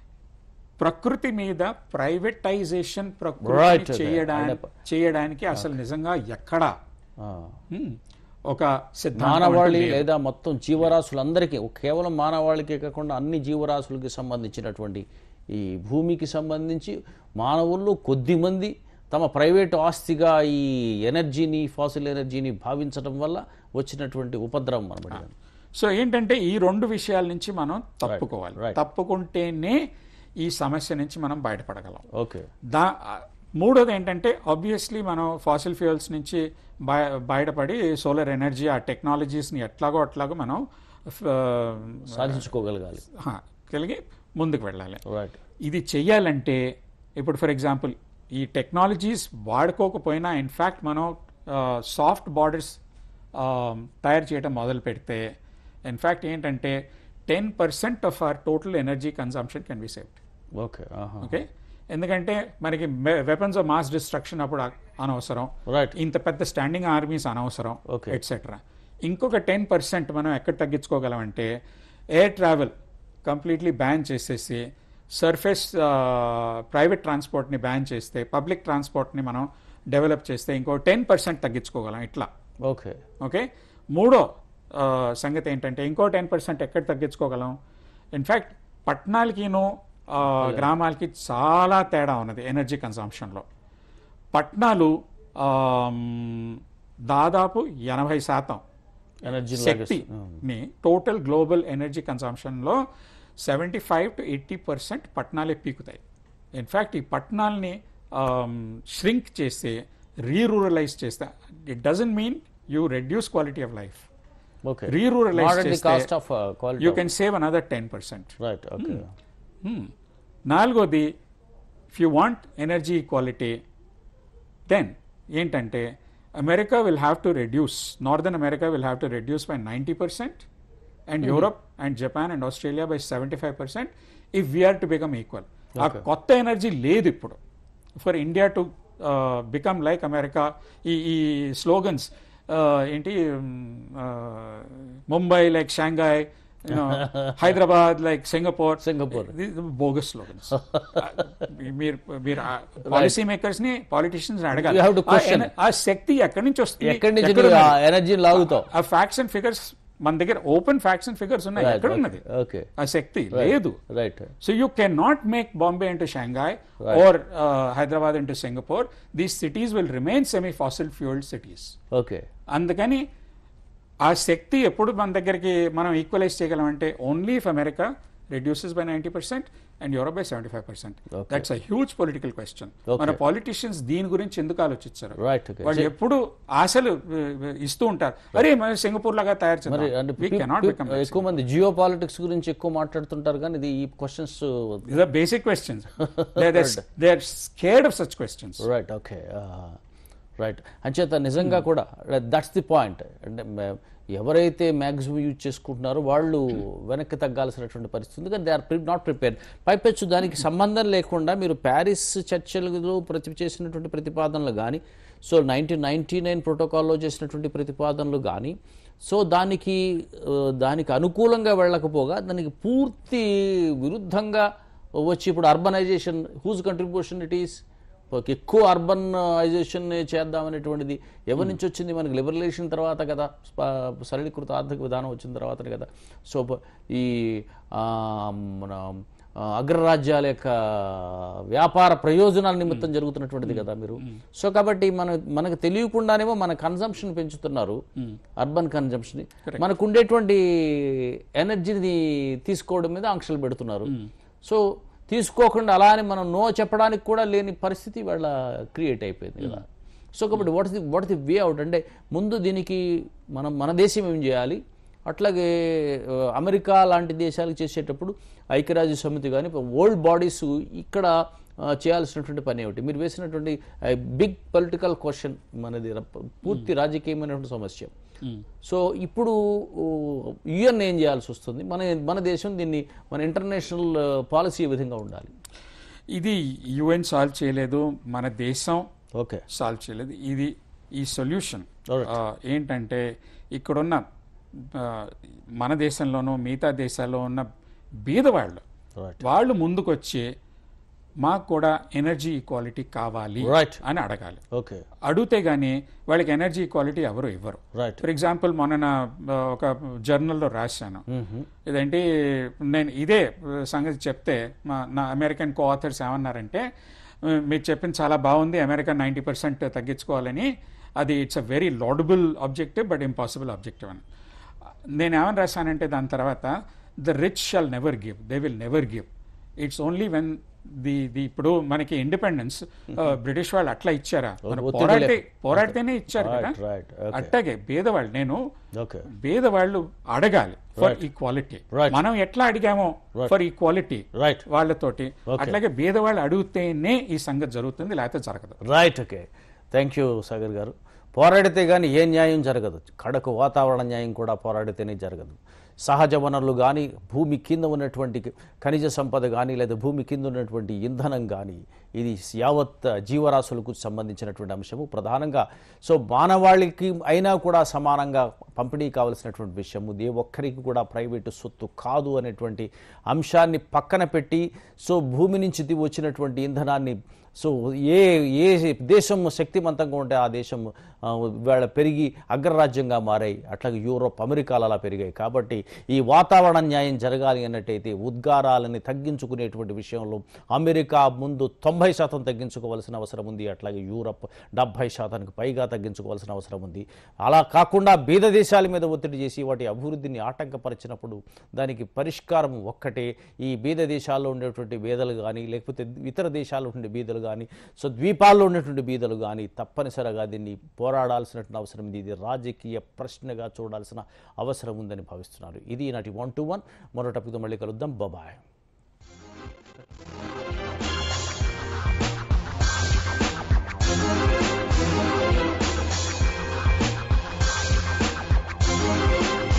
ప్రకృతి మీద ప్రైవేటైజేషన్ Right, ప్రకృతి okay. చేయడానికి చేయడానికి అసలు నిజంగా ఎక్కడా హ్మ్, ఒక సిద్ధాంతం అంటూ మానవాళి లేదు. లేదా మొత్తం జీవరాశులందరికీ కేవలం మానవాళికే కాకుండా అన్ని జీవరాశులకి సంబంధించినటువంటి ఈ భూమికి సంబంధించి మానవుల్లో కొద్ది మంది తమ ప్రైవేటు ఆస్తిగా ఈ ఎనర్జీని ఫాసిల్ ఎనర్జీని భావించడం వల్ల వచ్చినటువంటి ఉపద్రవం అనమాట సో ఏంటంటే ఈ రెండు విషయాల నుంచి మనం తప్పుకోవాలి right. తప్పుకుంటేనే ఈ సమస్య నుంచి మనం బయటపడగలం ఓకే దా మూడోది ఏంటంటే ఆబ్వియస్లీ మనం ఫాసిల్ ఫ్యూయల్స్ నుంచి బయ బయటపడి సోలార్ ఎనర్జీ ఆ టెక్నాలజీస్ని ఎట్లాగో అట్లాగో మనం ఆ, సాధించుకోగలగాలి హా, కలిగి ముందుకు వెళ్ళాలి రైట్ ఇది చెయ్యాలంటే ఇప్పుడు ఫర్ ఎగ్జాంపుల్ ఈ టెక్నాలజీస్ వాడుకోకపోయినా ఇన్ఫ్యాక్ట్ మనం సాఫ్ట్ బార్డర్స్ తయారు చేయడం మొదలు పెడితే ఇన్ఫ్యాక్ట్ ఏంటంటే ten percent of our total energy consumption can be saved okay okay ఎందుకంటే మనకి వెపన్స్ ఆఫ్ మాస్ డిస్ట్రక్షన్ అప్పుడు అ- అనవసరం రైట్ ఇంత పెద్ద స్టాండింగ్ ఆర్మీస్ అనవసరం Okay. ఎట్సెట్రా ఇంకొక టెన్ పర్సెంట్ మనం ఎక్కడ తగ్గించుకోగలం అంటే ఎయిర్ ట్రావెల్ కంప్లీట్లీ బ్యాన్ చేసేసి సర్ఫేస్ ప్రైవేట్ ట్రాన్స్పోర్ట్ని బ్యాన్ చేస్తే పబ్లిక్ ట్రాన్స్పోర్ట్ని మనం డెవలప్ చేస్తే ఇంకో టెన్ పర్సెంట్ తగ్గించుకోగలం ఇట్లా ఓకే ఓకే మూడో ఆ, సంగతి ఏంటంటే ఇంకో టెన్ పర్సెంట్ ఎక్కడ తగ్గించుకోగలం ఇన్ఫ్యాక్ట్ పట్టణాలకిను ఆ, గ్రామాలకి చాలా తేడా ఉన్నది ఎనర్జీ కన్సంప్షన్లో పట్టణాలు ఆమ్, దాదాపు ఎనభై శాతం ఎనర్జీ శక్తిని టోటల్ గ్లోబల్ ఎనర్జీ కన్సంప్షన్లో seventy five to eighty percent పట్టణాలే పీకుతాయి ఇన్ఫ్యాక్ట్ ఈ పట్టణాలని ష్రింక్ చేస్తే రీరూరలైజ్ చేస్తే it doesn't mean you reduce quality of life okay reruralise modern చేస్తే cost of quality you can save another ten percent right okay నాలుగోది if you want energy equality then ఏంటంటే America will have to reduce northern America will have to reduce by ninety percent and Europe and Japan and Australia by seventy five percent if we are to become equal ఆ కొత్త ఎనర్జీ లేదు ఇప్పుడు for India to become like America ఈ ఈ స్లోగన్స్ ఏంటి Mumbai like Shanghai Hyderabad like Singapore Singapore bogus slogans మీరు మీరు పాలసీ మేకర్స్ ని పాలిటిషియన్స్ అడగాలి You have to ఆ question. ఎన- ఆ శక్తి ఎక్కడి నుంచి వస్తుంది ఎక్కడి నుంచి ఎక్కడ నువ్వు ఆ ఉన్నది? ఎనర్జీని లాగుతావు ఆ ఫ్యాక్ట్స్ అండ్ ఫిగర్స్ మన దగ్గర ఓపెన్ ఫ్యాక్ట్స్ అండ్ ఫిగర్స్ ఉన్నాయి ఎక్కడ ఉన్నది ఓకే ఆ శక్తి లేదు right so you can not make Bombay into Shanghai or Hyderabad into Singapore these cities will remain semi fossil fueled cities okay అందుకని ఆ శక్తి ఎప్పుడు మన దగ్గరికి మనం ఈక్వలైజ్ చేయగలం అంటే only if America reduces by ninety percent and Europe by seventy five percent Okay. That's a huge political question Okay. మన పాలిటిషియన్స్ దీని గురించి ఎందుకు ఆలోచించారు రైట్ ఓకే వాళ్ళు ఎప్పుడు ఆశలు uh, ఇస్తూ ఉంటారు అరే మనం సింగపూర్ లాగా తయారు మరి అంటే చేద్దాం వీ పీ- కెనాట్ పీ- బికమ్ ఎక్కువ మంది జియో పాలిటిక్స్ గురించి ఎక్కువ మాట్లాడుతుంటారు కానీ ఇది ఈ questions These are basic questions. they're, they're, they're scared of such questions. Right okay right అంచేత నిజంగా కూడా దట్స్ ది పాయింట్ అంటే మ- ఎవరైతే మ్యాక్సిమం యూజ్ చేసుకుంటున్నారో వాళ్ళు వెనక్కి తగ్గాల్సినటువంటి పరిస్థితి ఉంది కానీ దే ఆర్ నాట్ ప్రిపేర్డ్ పైపెచ్చు దానికి సంబంధం లేకుండా మీరు ప్యారిస్ చర్చలలో ప్రతి చేసినటువంటి ప్రతిపాదనలు కానీ సో నైన్టీన్ నైన్టీ నైన్ ప్రోటోకాల్లో చేసినటువంటి ప్రతిపాదనలు కానీ సో దానికి ఆ, దానికి అనుకూలంగా వెళ్ళకపోగా దానికి పూర్తి విరుద్ధంగా వచ్చి ఇప్పుడు urbanization whose contribution it is ఒక ఎక్కువ అర్బనైజేషన్ చేద్దామనేటువంటిది ఎవరి నుంచి వచ్చింది మనకి లిబరలైజేషన్ తర్వాత కదా స్ప- సరళీకృత ఆర్థిక విధానం వచ్చిన తర్వాతనే కదా సో ప- ఈ ఆ, మన ఆ, అగ్రరాజ్యాల యొక్క వ్యాపార ప్రయోజనాల నిమిత్తం జరుగుతున్నటువంటిది కదా మీరు సో కాబట్టి మన మనకు తెలియకుండానేమో మన కన్జంప్షన్ పెంచుతున్నారు అర్బన్ కన్జంప్షన్ మనకు ఉండేటువంటి ఎనర్జీని తీసుకోవడం మీద ఆంక్షలు పెడుతున్నారు సో తీసుకోకుండా అలా అని మనం నో చెప్పడానికి కూడా లేని పరిస్థితి వాళ్ళ క్రియేట్ అయిపోయింది కదా సో కాబట్టి what the what the way out అంటే ముందు దీనికి మనం మన దేశం ఏం చేయాలి అట్లాగే ఆ, అమెరికా లాంటి దేశాలకు చేసేటప్పుడు ఐక్యరాజ్య సమితి కానీ వరల్డ్ బాడీస్ ఇక్కడ ఆ, చేయాల్సినటువంటి పని ఏమిటి మీరు వేసినటువంటి బిగ్ పొలిటికల్ క్వశ్చన్ మనది ర- పూర్తి రాజకీయమైనటువంటి సమస్య సో ఇప్పుడు యుఎన్ ఏం చేయాల్సి వస్తుంది మన మన దేశం దీన్ని మన ఇంటర్నేషనల్ పాలసీ ఏ విధంగా ఉండాలి ఇది యుఎన్ సాల్వ్ చేయలేదు మన దేశం ఓకే సాల్వ్ చేయలేదు ఇది ఈ సొల్యూషన్ Alright. ఏంటంటే ఇక్కడున్న ఆ, మన దేశంలోనూ మిగతా దేశాల్లో ఉన్న బీదవాళ్ళు రైట్ వాళ్ళు ముందుకొచ్చి మాకు కూడా ఎనర్జీ ఈక్వాలిటీ కావాలి Right. అని అడగాలి ఓకే అడిగితే గానీ వాళ్ళకి ఎనర్జీ ఈక్వాలిటీ ఎవరు ఇవ్వరు రైట్ ఫర్ ఎగ్జాంపుల్ మొన్న నా, ఆ, ఒక జర్నల్లో రాశాను ఇదేంటి నేను ఇదే ఆ, సంగతి చెప్తే మా నా అమెరికన్ కో ఆథర్స్ ఏమన్నారంటే "ఆ, మీరు చెప్పింది చాలా బాగుంది అమెరికా నైంటీ పర్సెంట్ తగ్గించుకోవాలని అది it's a very laudable objective but impossible objective అని నేను ఏమని రాశానంటే దాని తర్వాత the rich shall never give they will never give it's only when the the ఇప్పుడు మనకి ఇండిపెండెన్స్ బ్రిటిష్ వాళ్ళు అట్లా ఇచ్చారా మనం ఒత్తిడి పోరాడితే లేక- పోరాడితేనే ఇచ్చారు కదా రైట్ రైట్ ఓకే అట్టాగే పేదవాళ్ళు నేను ఓకే పేదవాళ్ళు అడగాలి ఫర్ ఈక్వాలిటీ Right. మనం ఎట్లా అడిగామో ఫర్ ఈక్వాలిటీ రైట్ వాళ్ళతోటి అట్లాగే పేదవాళ్ళు అడిగితేనే ఈ సంగతి జరుగుతుంది లేకపోతే జరగదు right okay thank you Sagar garu పోరాడితే కానీ ఏ న్యాయం జరగదు కడకు వాతావరణ న్యాయం కూడా పోరాడితేనే జరగదు సహజ వనరులు కానీ భూమి కింద ఉన్నటువంటి ఖనిజ సంపద కానీ లేదా భూమి కింద ఉన్నటువంటి ఇంధనం కానీ ఇది యావత్ జీవరాశులకు సంబంధించినటువంటి అంశము ప్రధానంగా సో మానవాళికి అయినా కూడా సమానంగా పంపిణీ కావలసినటువంటి విషయము ఏ ఒక్కరికి కూడా ప్రైవేటు సొత్తు కాదు అనేటువంటి అంశాన్ని పక్కన పెట్టి సో భూమి నుంచి ది- వచ్చినటువంటి ఇంధనాన్ని సో ఏ ఏ దేశం శక్తివంతంగా ఉంటే ఆ దేశం ఆ, ఇవాళ పెరిగి అగ్రరాజ్యంగా మారాయి అట్లాగే యూరోప్ అమెరికాలు అలా పెరిగాయి కాబట్టి ఈ వాతావరణ న్యాయం జరగాలి అన్నట్టయితే ఉద్గారాలని తగ్గించుకునేటువంటి విషయంలో అమెరికా ముందు తొంభై శాతం తగ్గించుకోవాల్సిన అవసరం ఉంది అట్లాగే యూరప్ డెబ్భై శాతానికి పైగా తగ్గించుకోవాల్సిన అవసరం ఉంది అలా కాకుండా బీద దేశాల మీద ఒత్తిడి చేసి వాటి అభివృద్ధిని ఆటంకపరిచినప్పుడు దానికి పరిష్కారం ఒక్కటే ఈ బీద దేశాల్లో ఉండేటువంటి బీదలు కానీ లేకపోతే ఇతర దేశాల్లో ఉండే బీదలు కానీ సో ద్వీపాల్లో ఉన్నటువంటి బీదలు కానీ తప్పనిసరిగా దీన్ని పోరాడాల్సినటువంటి అవసరం ఉంది ఇది రాజకీయ ప్రశ్నగా చూడాల్సిన అవసరం ఉందని భావిస్తున్నారు ఇది నాటి వన్ టు వన్ మరో టాపిక్తో మళ్ళీ కలుద్దాం బాబాయ్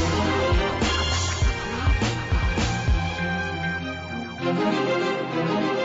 Thank you.